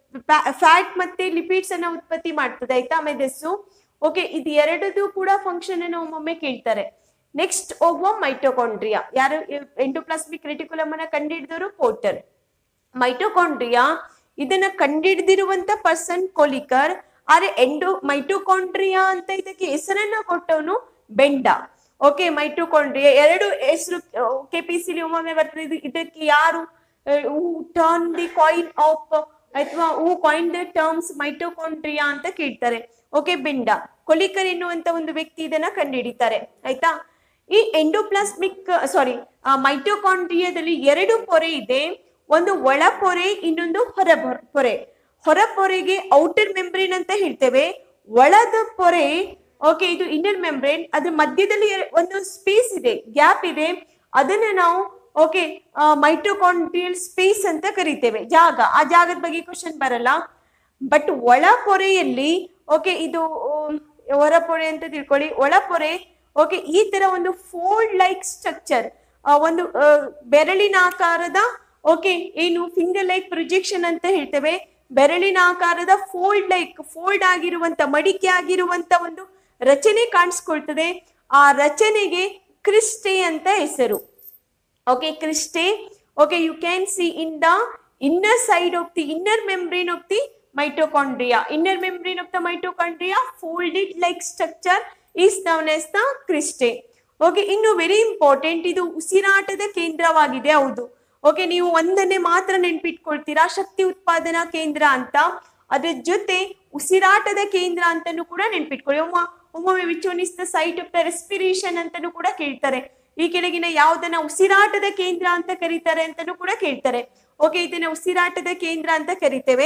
ಫ್ಯಾಟ್ ಮತ್ತೆ ಲಿಪಿಡ್ಸ್ ಅನ್ನ ಉತ್ಪತ್ತಿ ಮಾಡ್ತದೆ ಆಯ್ತಾ ಮೆದಸ್ಸು ಓಕೆ ಇದು ಎರಡದು ಕೂಡ ಫಂಕ್ಷನ್ ಅನ್ನು ಒಮ್ಮೊಮ್ಮೆ ಕೇಳ್ತಾರೆ ನೆಕ್ಸ್ಟ್ ಹೋಗುವ ಮೈಟೋಕಾಂಡ್ರಿಯಾ ಯಾರು ಎಂಡೋಪ್ಲಾಸ್ಮಿಕ್ ರೆಟಿಕ್ಯುಲಮ್ ಅನ್ನ ಕಂಡುಹಿಡಿದವರು ಪೋರ್ಟರ್ ಮೈಟೋಕಾಂಡ್ರಿಯಾ ಇದನ್ನ ಕಂಡಿಡ್ದಿರುವಂತ ಪರ್ಸನ್ ಕೊಲಿಕರ್ ಆದ್ರೆ ಎಂಡೋ ಮೈಟೋಕಾಂಡ್ರಿಯಾ ಅಂತ ಇದಕ್ಕೆ ಹೆಸರನ್ನ ಕೊಟ್ಟವನು ಬೆಂಡ ಓಕೆ ಮೈಟೋಕಾಂಡ್ರಿಯಾ ಎರಡು ಹೆಸರು ಕೆ ಪಿ ಸಿ ಒಮ್ಮೊಮ್ಮೆ ಬರ್ತದೆ ಇದು ಇದಕ್ಕೆ ಯಾರು who turn the coin of ಅಥವಾ who coin the terms mitochondria ಅಂತ ಕೇಳ್ತಾರೆ ಓಕೆ ಬೆಂಡ ಕೊಲಿಕರ್ ಎನ್ನುವಂತ ಒಂದು ವ್ಯಕ್ತಿ ಇದನ್ನ ಕಂಡುಹಿಡಿತಾರೆ ಆಯ್ತಾ ಈ ಎಂಡೋಪ್ಲಾಸ್ಮಿಕ್ ಸಾರಿ ಮೈಟೋಕಾಂಡ್ರಿಯಾದಲ್ಲಿ ಎರಡು ಪೊರೆ ಇದೆ ಒಂದು ಒಳ ಪೊರೆ ಇನ್ನೊಂದು ಹೊರ ಬೊ- ಪೊರೆ ಹೊರ ಪೊರೆಗೆ ಔಟರ್ ಮೆಂಬ್ರೇನ್ ಅಂತ ಹೇಳ್ತೇವೆ ಒಳದ ಪೊರೆ ಓಕೆ ಇದು ಇನ್ನರ್ ಮೆಂಬ್ರೇನ್ ಅದ್ರ ಮಧ್ಯದಲ್ಲಿ ಎರ- ಒಂದು ಸ್ಪೇಸ್ ಇದೆ ಗ್ಯಾಪ್ ಇದೆ ಅದನ್ನ ನಾವು ಓಕೆ ಮೈಟೋಕಾಂಡ್ರಿಯಲ್ ಸ್ಪೇಸ್ ಅಂತ ಕರಿತೇವೆ ಜಾಗ ಆ ಜಾಗದ ಬಗ್ಗೆ ಕ್ವಶನ್ ಬರಲ್ಲ ಬಟ್ ಒಳ ಪೊರೆಯಲ್ಲಿ ಓಕೆ ಇದು ಉಮ್, ಹೊರ ಪೊರೆ ಅಂತ ತಿಳ್ಕೊಳ್ಳಿ ಒಳ ಪೊರೆ ಓಕೆ ಈ ತರ ಒಂದು ಫೋಲ್ಡ್ ಲೈಕ್ ಸ್ಟ್ರಕ್ಚರ್ ಒಂದು ಆ, ಬೆರಳಿನ ಆಕಾರದ ಓಕೆ ಏನು ಫಿಂಗರ್ ಲೈಕ್ ಪ್ರೊಜೆಕ್ಷನ್ ಅಂತ ಹೇಳ್ತೇವೆ ಬೆರಳಿನ ಆಕಾರದ ಫೋಲ್ಡ್ ಲೈಕ್ ಫೋಲ್ಡ್ ಆಗಿರುವಂತ ಮಡಿಕೆ ಆಗಿರುವಂತ ಒಂದು ರಚನೆ ಕಾಣಿಸ್ಕೊಳ್ತದೆ ಆ ರಚನೆಗೆ ಕ್ರಿಸ್ಟೆ ಅಂತ ಹೆಸರು okay cristae okay you can see in the inner side of the inner membrane of the mitochondria inner membrane of the mitochondria folded like structure is known as the cristae okay ಇನ್ನು very important ಇದು ಉಸಿರಾಟದ ಕೇಂದ್ರವಾಗಿದೆ ಹೌದು okay ನೀವು ಒಂದನ್ನೇ ಮಾತ್ರ ನೆನ್ಪಿಟ್ಕೊಳ್ತೀರಾ ಶಕ್ತಿ ಉತ್ಪಾದನಾ ಕೇಂದ್ರ ಅಂತ ಅದ್ರ ಜೊತೆ ಉಸಿರಾಟದ ಕೇಂದ್ರ ಅಂತಾನು ಕೂಡ ನೆನ್ಪಿಟ್ಕೊಳ್ಳಿ ಒಮ್ಮ ಒಮ್ಮೊಮ್ಮೆ which one is the site of the respiration ಅಂತಾನು ಕೂಡ ಕೇಳ್ತಾರೆ ಈ ಕೆಳಗಿನ ಯಾವ್ದನ್ನ ಉಸಿರಾಟದ ಕೇಂದ್ರ ಅಂತ ಕರೀತಾರೆ ಅಂತಾನು ಕೂಡ ಕೇಳ್ತಾರೆ ಓಕೆ ಇದನ್ನ ಉಸಿರಾಟದ ಕೇಂದ್ರ ಅಂತ ಕರಿತೇವೆ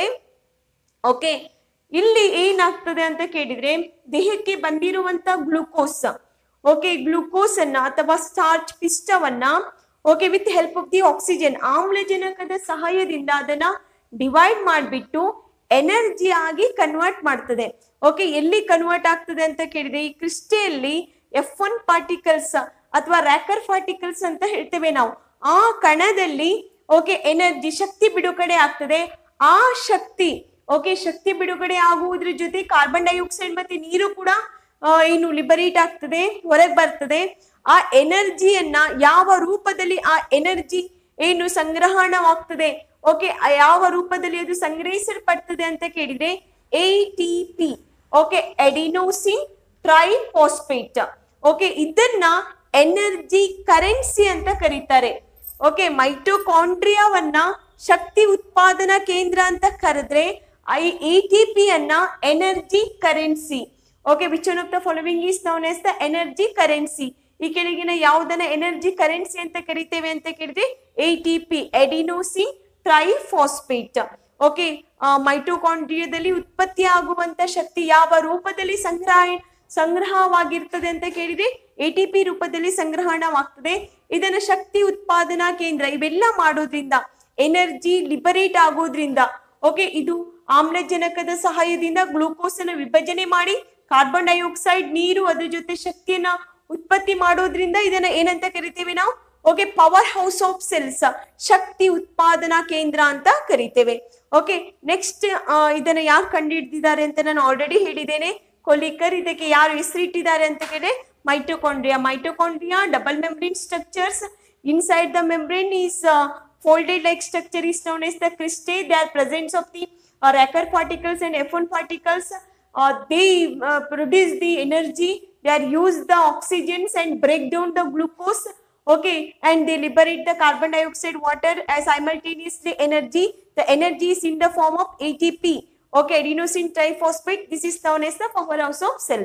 ಓಕೆ ಇಲ್ಲಿ ಏನಾಗ್ತದೆ ಅಂತ ಕೇಳಿದ್ರೆ ದೇಹಕ್ಕೆ ಬಂದಿರುವಂತ ಗ್ಲೂಕೋಸ್ ಓಕೆ ಗ್ಲೂಕೋಸ್ ಅನ್ನ ಅಥವಾ ಸ್ಟಾರ್ಚ್ ಪಿಷ್ಟವನ್ನ okay with help of the oxygen ಆಮ್ಲಜನಕದ ಸಹಾಯದಿಂದ ಅದನ್ನ ಡಿವೈಡ್ ಮಾಡಿಬಿಟ್ಟು ಎನರ್ಜಿ ಆಗಿ ಕನ್ವರ್ಟ್ ಮಾಡ್ತದೆ ಓಕೆ ಎಲ್ಲಿ ಕನ್ವರ್ಟ್ ಆಗ್ತದೆ ಅಂತ ಕೇಳಿದ್ರೆ ಈ ಕ್ರಿಸ್ಟೆಯಲ್ಲಿ ಎಫ್ ಒನ್ ಪಾರ್ಟಿಕಲ್ಸ್ ಅಥವಾ ರ್ಯಾಕರ್ ಪಾರ್ಟಿಕಲ್ಸ್ ಅಂತ ಹೇಳ್ತೇವೆ ನಾವು ಆ ಕಣದಲ್ಲಿ ಓಕೆ ಎನರ್ಜಿ ಶಕ್ತಿ ಬಿಡುಗಡೆ ಆಗ್ತದೆ ಆ ಶಕ್ತಿ ಓಕೆ ಶಕ್ತಿ ಬಿಡುಗಡೆ ಆಗುವುದ್ರ ಜೊತೆ ಕಾರ್ಬನ್ ಡೈಆಕ್ಸೈಡ್ ಮತ್ತೆ ನೀರು ಕೂಡ ಆ, ಏನು ಲಿಬರೇಟ್ ಆಗ್ತದೆ ಹೊರಗೆ ಬರ್ತದೆ ಆ ಎನರ್ಜಿಯನ್ನ ಯಾವ ರೂಪದಲ್ಲಿ ಆ ಎನರ್ಜಿ ಏನು ಸಂಗ್ರಹಣವಾಗ್ತದೆ ಓಕೆ ಯಾವ ರೂಪದಲ್ಲಿ ಅದು ಸಂಗ್ರಹಿಸಲ್ಪಡ್ತದೆ ಅಂತ ಕೇಳಿದ್ರೆ A T P okay adenosine triphosphate okay ಇದನ್ನ ಎನರ್ಜಿ ಕರೆನ್ಸಿ ಅಂತ ಕರೀತಾರೆ ಓಕೆ ಮೈಟೋಕಾಂಡ್ರಿಯಾವನ್ನ ಶಕ್ತಿ ಉತ್ಪಾದನಾ ಕೇಂದ್ರ ಅಂತ ಕರೆದ್ರೆ ಐ ಇ ಟಿ ಪಿ ಅನ್ನ energy currency okay which one of the following is known as the energy currency ಈ ಕೆಳಗಿನ ಯಾವುದನ್ನ ಎನರ್ಜಿ ಕರೆನ್ಸಿ ಅಂತ ಕರಿತೇವೆ ಅಂತ ಕೇಳಿದ್ರೆ A T P adenosine triphosphate okay ಮೈಟೋಕಾಂಡ್ರಿಯಾದಲ್ಲಿ ಉತ್ಪತ್ತಿ ಆಗುವಂತ ಶಕ್ತಿ ಯಾವ ರೂಪದಲ್ಲಿ ಸಂಗ್ರಹ ಸಂಗ್ರಹವಾಗಿರ್ತದೆ ಅಂತ ಕೇಳಿದ್ರೆ ಎ ಟಿ ಪಿ ರೂಪದಲ್ಲಿ ಸಂಗ್ರಹಣವಾಗ್ತದೆ ಇದನ್ನ ಶಕ್ತಿ ಉತ್ಪಾದನಾ ಕೇಂದ್ರ ಇವೆಲ್ಲ ಮಾಡೋದ್ರಿಂದ ಎನರ್ಜಿ ಲಿಬರೇಟ್ ಆಗೋದ್ರಿಂದ ಓಕೆ ಇದು ಆಮ್ಲಜನಕದ ಸಹಾಯದಿಂದ ಗ್ಲೂಕೋಸ್ ಅನ್ನು ವಿಭಜನೆ ಮಾಡಿ ಕಾರ್ಬನ್ ಡೈಆಕ್ಸೈಡ್ ನೀರು ಅದ್ರ ಜೊತೆ ಶಕ್ತಿಯನ್ನ ಉತ್ಪತ್ತಿ ಮಾಡೋದ್ರಿಂದ ಇದನ್ನ ಏನಂತ ಕರಿತೇವೆ ನಾವು okay power house of cells ಶಕ್ತಿ ಉತ್ಪಾದನಾ ಕೇಂದ್ರ ಅಂತ ಕರಿತೇವೆ ಓಕೆ ನೆಕ್ಸ್ಟ್ ಇದನ್ನ ಯಾರು ಕಂಡುಹಿಡಿದಿದ್ದಾರೆ ಅಂತ ನಾನು ಆಲ್ರೆಡಿ ಹೇಳಿದ್ದೇನೆ ಕೊಲಿಕರ್ ಇದಕ್ಕೆ ಯಾರು ಹೆಸರಿಟ್ಟಿದ್ದಾರೆ ಅಂತ ಕೇಳಿದ್ರೆ mitochondria mitochondria double membrane structures inside the membrane is folded like structure is known as the cristae. They are presence of the uh, Racker particles and F1 particles. Uh, they uh, produce the energy. They are use the oxygens and break down the glucose. Okay, and they liberate the carbon dioxide, water as simultaneously energy. The energy is in the form of ATP. Okay, adenosine triphosphate. This is known as the powerhouse of cells.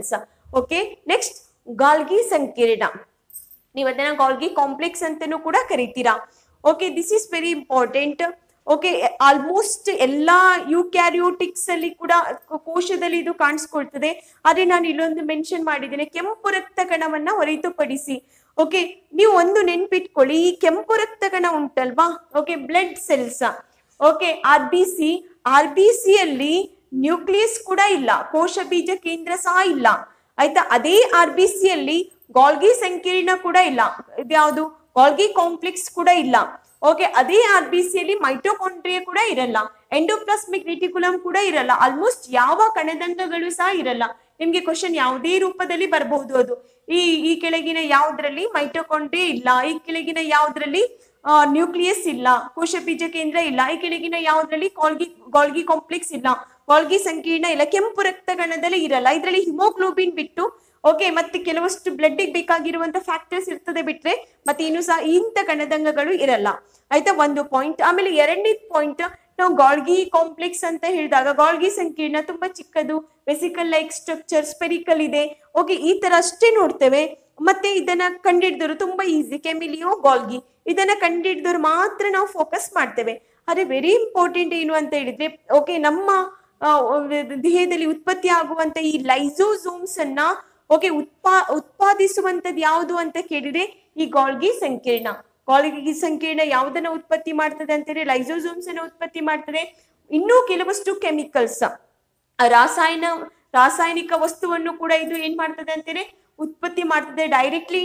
Okay next Golgi ಸಂಕೀರ್ಣ ನೀವು ಅದನ್ನ Golgi complex ಅಂತಾನೂ ಕೂಡ ಕರಿತೀರಾ okay this is very important okay almost ಎಲ್ಲಾ eukaryotics ಅಲ್ಲಿ ಕೂಡ ಕೋಶದಲ್ಲಿ ಇದು ಕಾಣಿಸ್ಕೊಳ್ತದೆ ಆದ್ರೆ ನಾನು ಇಲ್ಲೊಂದು ಮೆನ್ಷನ್ ಮಾಡಿದ್ದೇನೆ ಕೆಂಪು ರಕ್ತ ಕಣವನ್ನ ಹೊರತುಪಡಿಸಿ ಓಕೆ ನೀವು ಒಂದು ನೆನ್ಪಿಟ್ಕೊಳ್ಳಿ ಈ ಕೆಂಪು ರಕ್ತ ಕಣ ಉಂಟಲ್ವಾ okay blood cells okay R B C R B C ಅಲ್ಲಿ ನ್ಯೂಕ್ಲಿಯಸ್ ಕೂಡ ಇಲ್ಲ ಕೋಶ ಬೀಜ ಕೇಂದ್ರ ಸಹ ಇಲ್ಲ ಆಯ್ತಾ ಅದೇ ಆರ್ ಬಿ ಸಿ ಅಲ್ಲಿ ಗಾಲ್ಗಿ ಸಂಕೀರ್ಣ ಕೂಡ ಇಲ್ಲ ಇದ್ಯಾವುದು ಗಾಲ್ಗಿ ಕಾಂಪ್ಲೆಕ್ಸ್ ಕೂಡ ಇಲ್ಲ ಓಕೆ ಅದೇ ಆರ್ ಬಿ ಸಿ ಅಲ್ಲಿ ಮೈಟೋಕಾಂಡ್ರಿಯಾ ಕೂಡ ಇರಲ್ಲ ಎಂಡೋಪ್ಲಾಸ್ಮಿಕ್ ರೆಟಿಕ್ಯುಲಮ್ ಕೂಡ ಇರಲ್ಲ ಆಲ್ಮೋಸ್ಟ್ ಯಾವ ಕಣದಂಗಗಳು ಸಹ ಇರಲ್ಲ ನಿಮ್ಗೆ ಕ್ವಶನ್ ಯಾವುದೇ ರೂಪದಲ್ಲಿ ಬರಬಹುದು ಅದು ಈ ಈ ಕೆಳಗಿನ ಯಾವ್ದ್ರಲ್ಲಿ ಮೈಟೋಕಾಂಡ್ರಿಯಾ ಇಲ್ಲ ಈ ಕೆಳಗಿನ ಯಾವ್ದ್ರಲ್ಲಿ ನ್ಯೂಕ್ಲಿಯಸ್ ಇಲ್ಲ ಕೋಶ ಬೀಜ ಕೇಂದ್ರ ಇಲ್ಲ ಈ ಕೆಳಗಿನ ಯಾವ್ದ್ರಲ್ಲಿ ಗಾಲ್ಗಿ ಗಾಲ್ಗಿ ಕಾಂಪ್ಲೆಕ್ಸ್ ಇಲ್ಲ ಗಾಲ್ಗಿ ಸಂಕೀರ್ಣ ಇಲ್ಲ ಕೆಂಪು ರಕ್ತಗಣದಲ್ಲಿ ಇರಲ್ಲ ಇದರಲ್ಲಿ ಹಿಮೋಗ್ಲೋಬಿನ್ ಬಿಟ್ಟು ಓಕೆ ಮತ್ತೆ ಕೆಲವಷ್ಟು ಬ್ಲಡ್ ಬೇಕಾಗಿರುವಂತ ಫ್ಯಾಕ್ಟರ್ಸ್ ಇರ್ತದೆ ಬಿಟ್ರೆ ಮತ್ತೆ ಇನ್ನು ಸಹ ಇಂಥ ಕಣದಂಗಗಳು ಇರಲ್ಲ ಆಯ್ತಾ ಒಂದು ಪಾಯಿಂಟ್ ಆಮೇಲೆ ಎರಡನೇ ಪಾಯಿಂಟ್ ನಾವು ಗಾಲ್ಗಿ ಕಾಂಪ್ಲೆಕ್ಸ್ ಅಂತ ಹೇಳಿದಾಗ ಗಾಲ್ಗಿ ಸಂಕೀರ್ಣ ತುಂಬಾ ಚಿಕ್ಕದು ವೆಸಿಕಲ್ ಲೈಕ್ ಸ್ಟ್ರಕ್ಚರ್ ಸ್ಪೆರಿಕಲ್ ಇದೆ ಓಕೆ ಈ ತರ ಅಷ್ಟೇ ನೋಡ್ತೇವೆ ಮತ್ತೆ ಇದನ್ನ ಕಂಡಿಡಿದವರು ತುಂಬಾ ಈಸಿ ಕೆಮಿಲಿಯೋ ಗಾಲ್ಗಿ ಇದನ್ನ ಕಂಡಿಡಿದವರು ಮಾತ್ರ ನಾವು ಫೋಕಸ್ ಮಾಡ್ತೇವೆ ಆದ್ರೆ ವೆರಿ ಇಂಪಾರ್ಟೆಂಟ್ ಏನು ಅಂತ ಹೇಳಿದ್ರೆ ಓಕೆ ನಮ್ಮ ಆ, ದೇಹದಲ್ಲಿ ಉತ್ಪತ್ತಿ ಆಗುವಂತ ಈ ಲೈಸೋಸೋಮ್ಸ್ ಅನ್ನ ಓಕೆ ಉತ್ಪಾ ಉತ್ಪಾದಿಸುವಂತದ್ದು ಯಾವುದು ಅಂತ ಕೇಳಿದ್ರೆ ಈ ಗಾಲ್ಗಿ ಸಂಕೀರ್ಣ ಗಾಲ್ಗಿ ಸಂಕೀರ್ಣ ಯಾವುದನ್ನ ಉತ್ಪತ್ತಿ ಮಾಡ್ತದೆ ಅಂತಂದ್ರೆ ಲೈಸೋಸೋಮ್ಸ್ ಅನ್ನ ಉತ್ಪತ್ತಿ ಮಾಡ್ತದೆ ಇನ್ನೂ ಕೆಲವಷ್ಟು ಕೆಮಿಕಲ್ಸ್ ರಾಸಾಯನ ರಾಸಾಯನಿಕ ವಸ್ತುವನ್ನು ಕೂಡ ಇದು ಏನ್ ಮಾಡ್ತದೆ ಅಂತಂದ್ರೆ ಉತ್ಪತ್ತಿ ಮಾಡ್ತದೆ ಡೈರೆಕ್ಟ್ಲಿ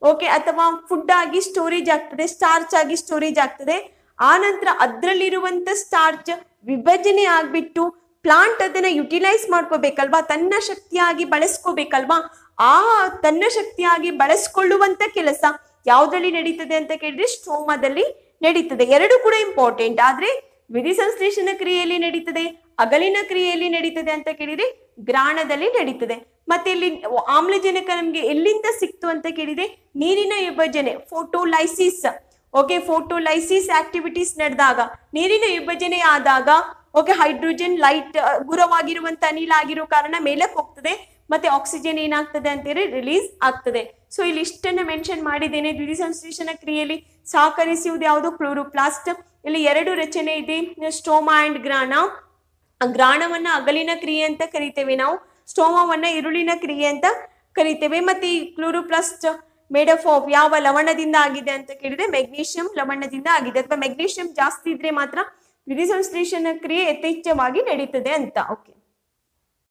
ಓಕೆ ಅಥವಾ ಫುಡ್ ಆಗಿ ಸ್ಟೋರೇಜ್ ಆಗ್ತದೆ ಸ್ಟಾರ್ಚ್ ಆಗಿ ಸ್ಟೋರೇಜ್ ಆಗ್ತದೆ ಆ ನಂತರ ಅದರಲ್ಲಿರುವಂತ ಸ್ಟಾರ್ಚ್ ವಿಭಜನೆ ಆಗ್ಬಿಟ್ಟು ಪ್ಲಾಂಟ್ ಅದನ್ನ ಯುಟಿಲೈಸ್ ಮಾಡ್ಕೋಬೇಕಲ್ವಾ ತನ್ನ ಶಕ್ತಿಯಾಗಿ ಬಳಸ್ಕೋಬೇಕಲ್ವಾ ಆ ತನ್ನ ಶಕ್ತಿಯಾಗಿ ಬಳಸ್ಕೊಳ್ಳುವಂತ ಕೆಲಸ ಯಾವ್ದ್ರಲ್ಲಿ ನಡೀತದೆ ಅಂತ ಕೇಳಿದ್ರೆ ಸ್ಟೋಮಾದಲ್ಲಿ ನಡೀತದೆ ಎರಡು ಕೂಡ ಇಂಪಾರ್ಟೆಂಟ್ ಆದ್ರೆ ದ್ವಿಧಿಸಂಶ್ಲೇಷಣ ಕ್ರಿಯೆಯಲ್ಲಿ ನಡೀತದೆ ಅಗಲಿನ ಕ್ರಿಯೆಯಲ್ಲಿ ನಡೀತದೆ ಅಂತ ಕೇಳಿದ್ರೆ ಗ್ರಾಣದಲ್ಲಿ ನಡೀತದೆ ಮತ್ತೆ ಇಲ್ಲಿ ಆಮ್ಲಜನಕ ನಮ್ಗೆ ಎಲ್ಲಿಂದ ಸಿಕ್ತು ಅಂತ ಕೇಳಿದ್ರೆ ನೀರಿನ ವಿಭಜನೆ ಫೋಟೋಲೈಸಿಸ್ ಓಕೆ ಫೋಟೋಲೈಸಿಸ್ ಆಕ್ಟಿವಿಟೀಸ್ ನಡೆದಾಗ ನೀರಿನ ವಿಭಜನೆ ಆದಾಗ ಓಕೆ ಹೈಡ್ರೋಜನ್ ಲೈಟ್ ಗುರವಾಗಿರುವಂತ ಅನಿಲ ಆಗಿರೋ ಕಾರಣ ಮೇಲಕ್ಕೆ ಹೋಗ್ತದೆ ಮತ್ತೆ ಆಕ್ಸಿಜನ್ ಏನಾಗ್ತದೆ ಅಂತೇಳಿ ರಿಲೀಸ್ ಆಗ್ತದೆ ಸೊ ಇಲ್ಲಿ ಇಷ್ಟನ್ನ ಮೆನ್ಷನ್ ಮಾಡಿದ್ದೇನೆ ದ್ವಿಧಿಸಂಶ್ಲೇಷಣ ಕ್ರಿಯೆಯಲ್ಲಿ ಸಹಕರಿಸುವುದು ಯಾವುದು ಕ್ಲೋರೋಪ್ಲಾಸ್ಟ್ ಇಲ್ಲಿ ಎರಡು ರಚನೆ ಇದೆ ಸ್ಟೋಮಾ ಅಂಡ್ ಗ್ರಾಣ ಆ ಗ್ರಾಣವನ್ನ ಅಗಲಿನ ಕ್ರಿಯೆ ಅಂತ ಕರಿತೇವೆ ನಾವು ಸ್ಟೋಮವನ್ನ ಇರುಳಿನ ಕ್ರಿಯೆ ಅಂತ ಕರಿತೇವೆ ಮತ್ತೆ ಈ ಕ್ಲೋರೋಪ್ಲಾಸ್ಟ್ ಮೇಡ್ ಆಫ್ ಆಫ್ ಯಾವ ಲವಣದಿಂದ ಆಗಿದೆ ಅಂತ ಕೇಳಿದ್ರೆ ಮೆಗ್ನೀಷಿಯಂ ಲವಣದಿಂದ ಆಗಿದೆ ಅಥವಾ ಮೆಗ್ನೀಷಿಯಂ ಜಾಸ್ತಿ ಇದ್ರೆ ಮಾತ್ರ ದ್ವಿಧಿಸಂಶ್ಲೇಷಣ ಕ್ರಿಯೆ ಯಥೇಚ್ಛವಾಗಿ ನಡೀತದೆ ಅಂತ ಓಕೆ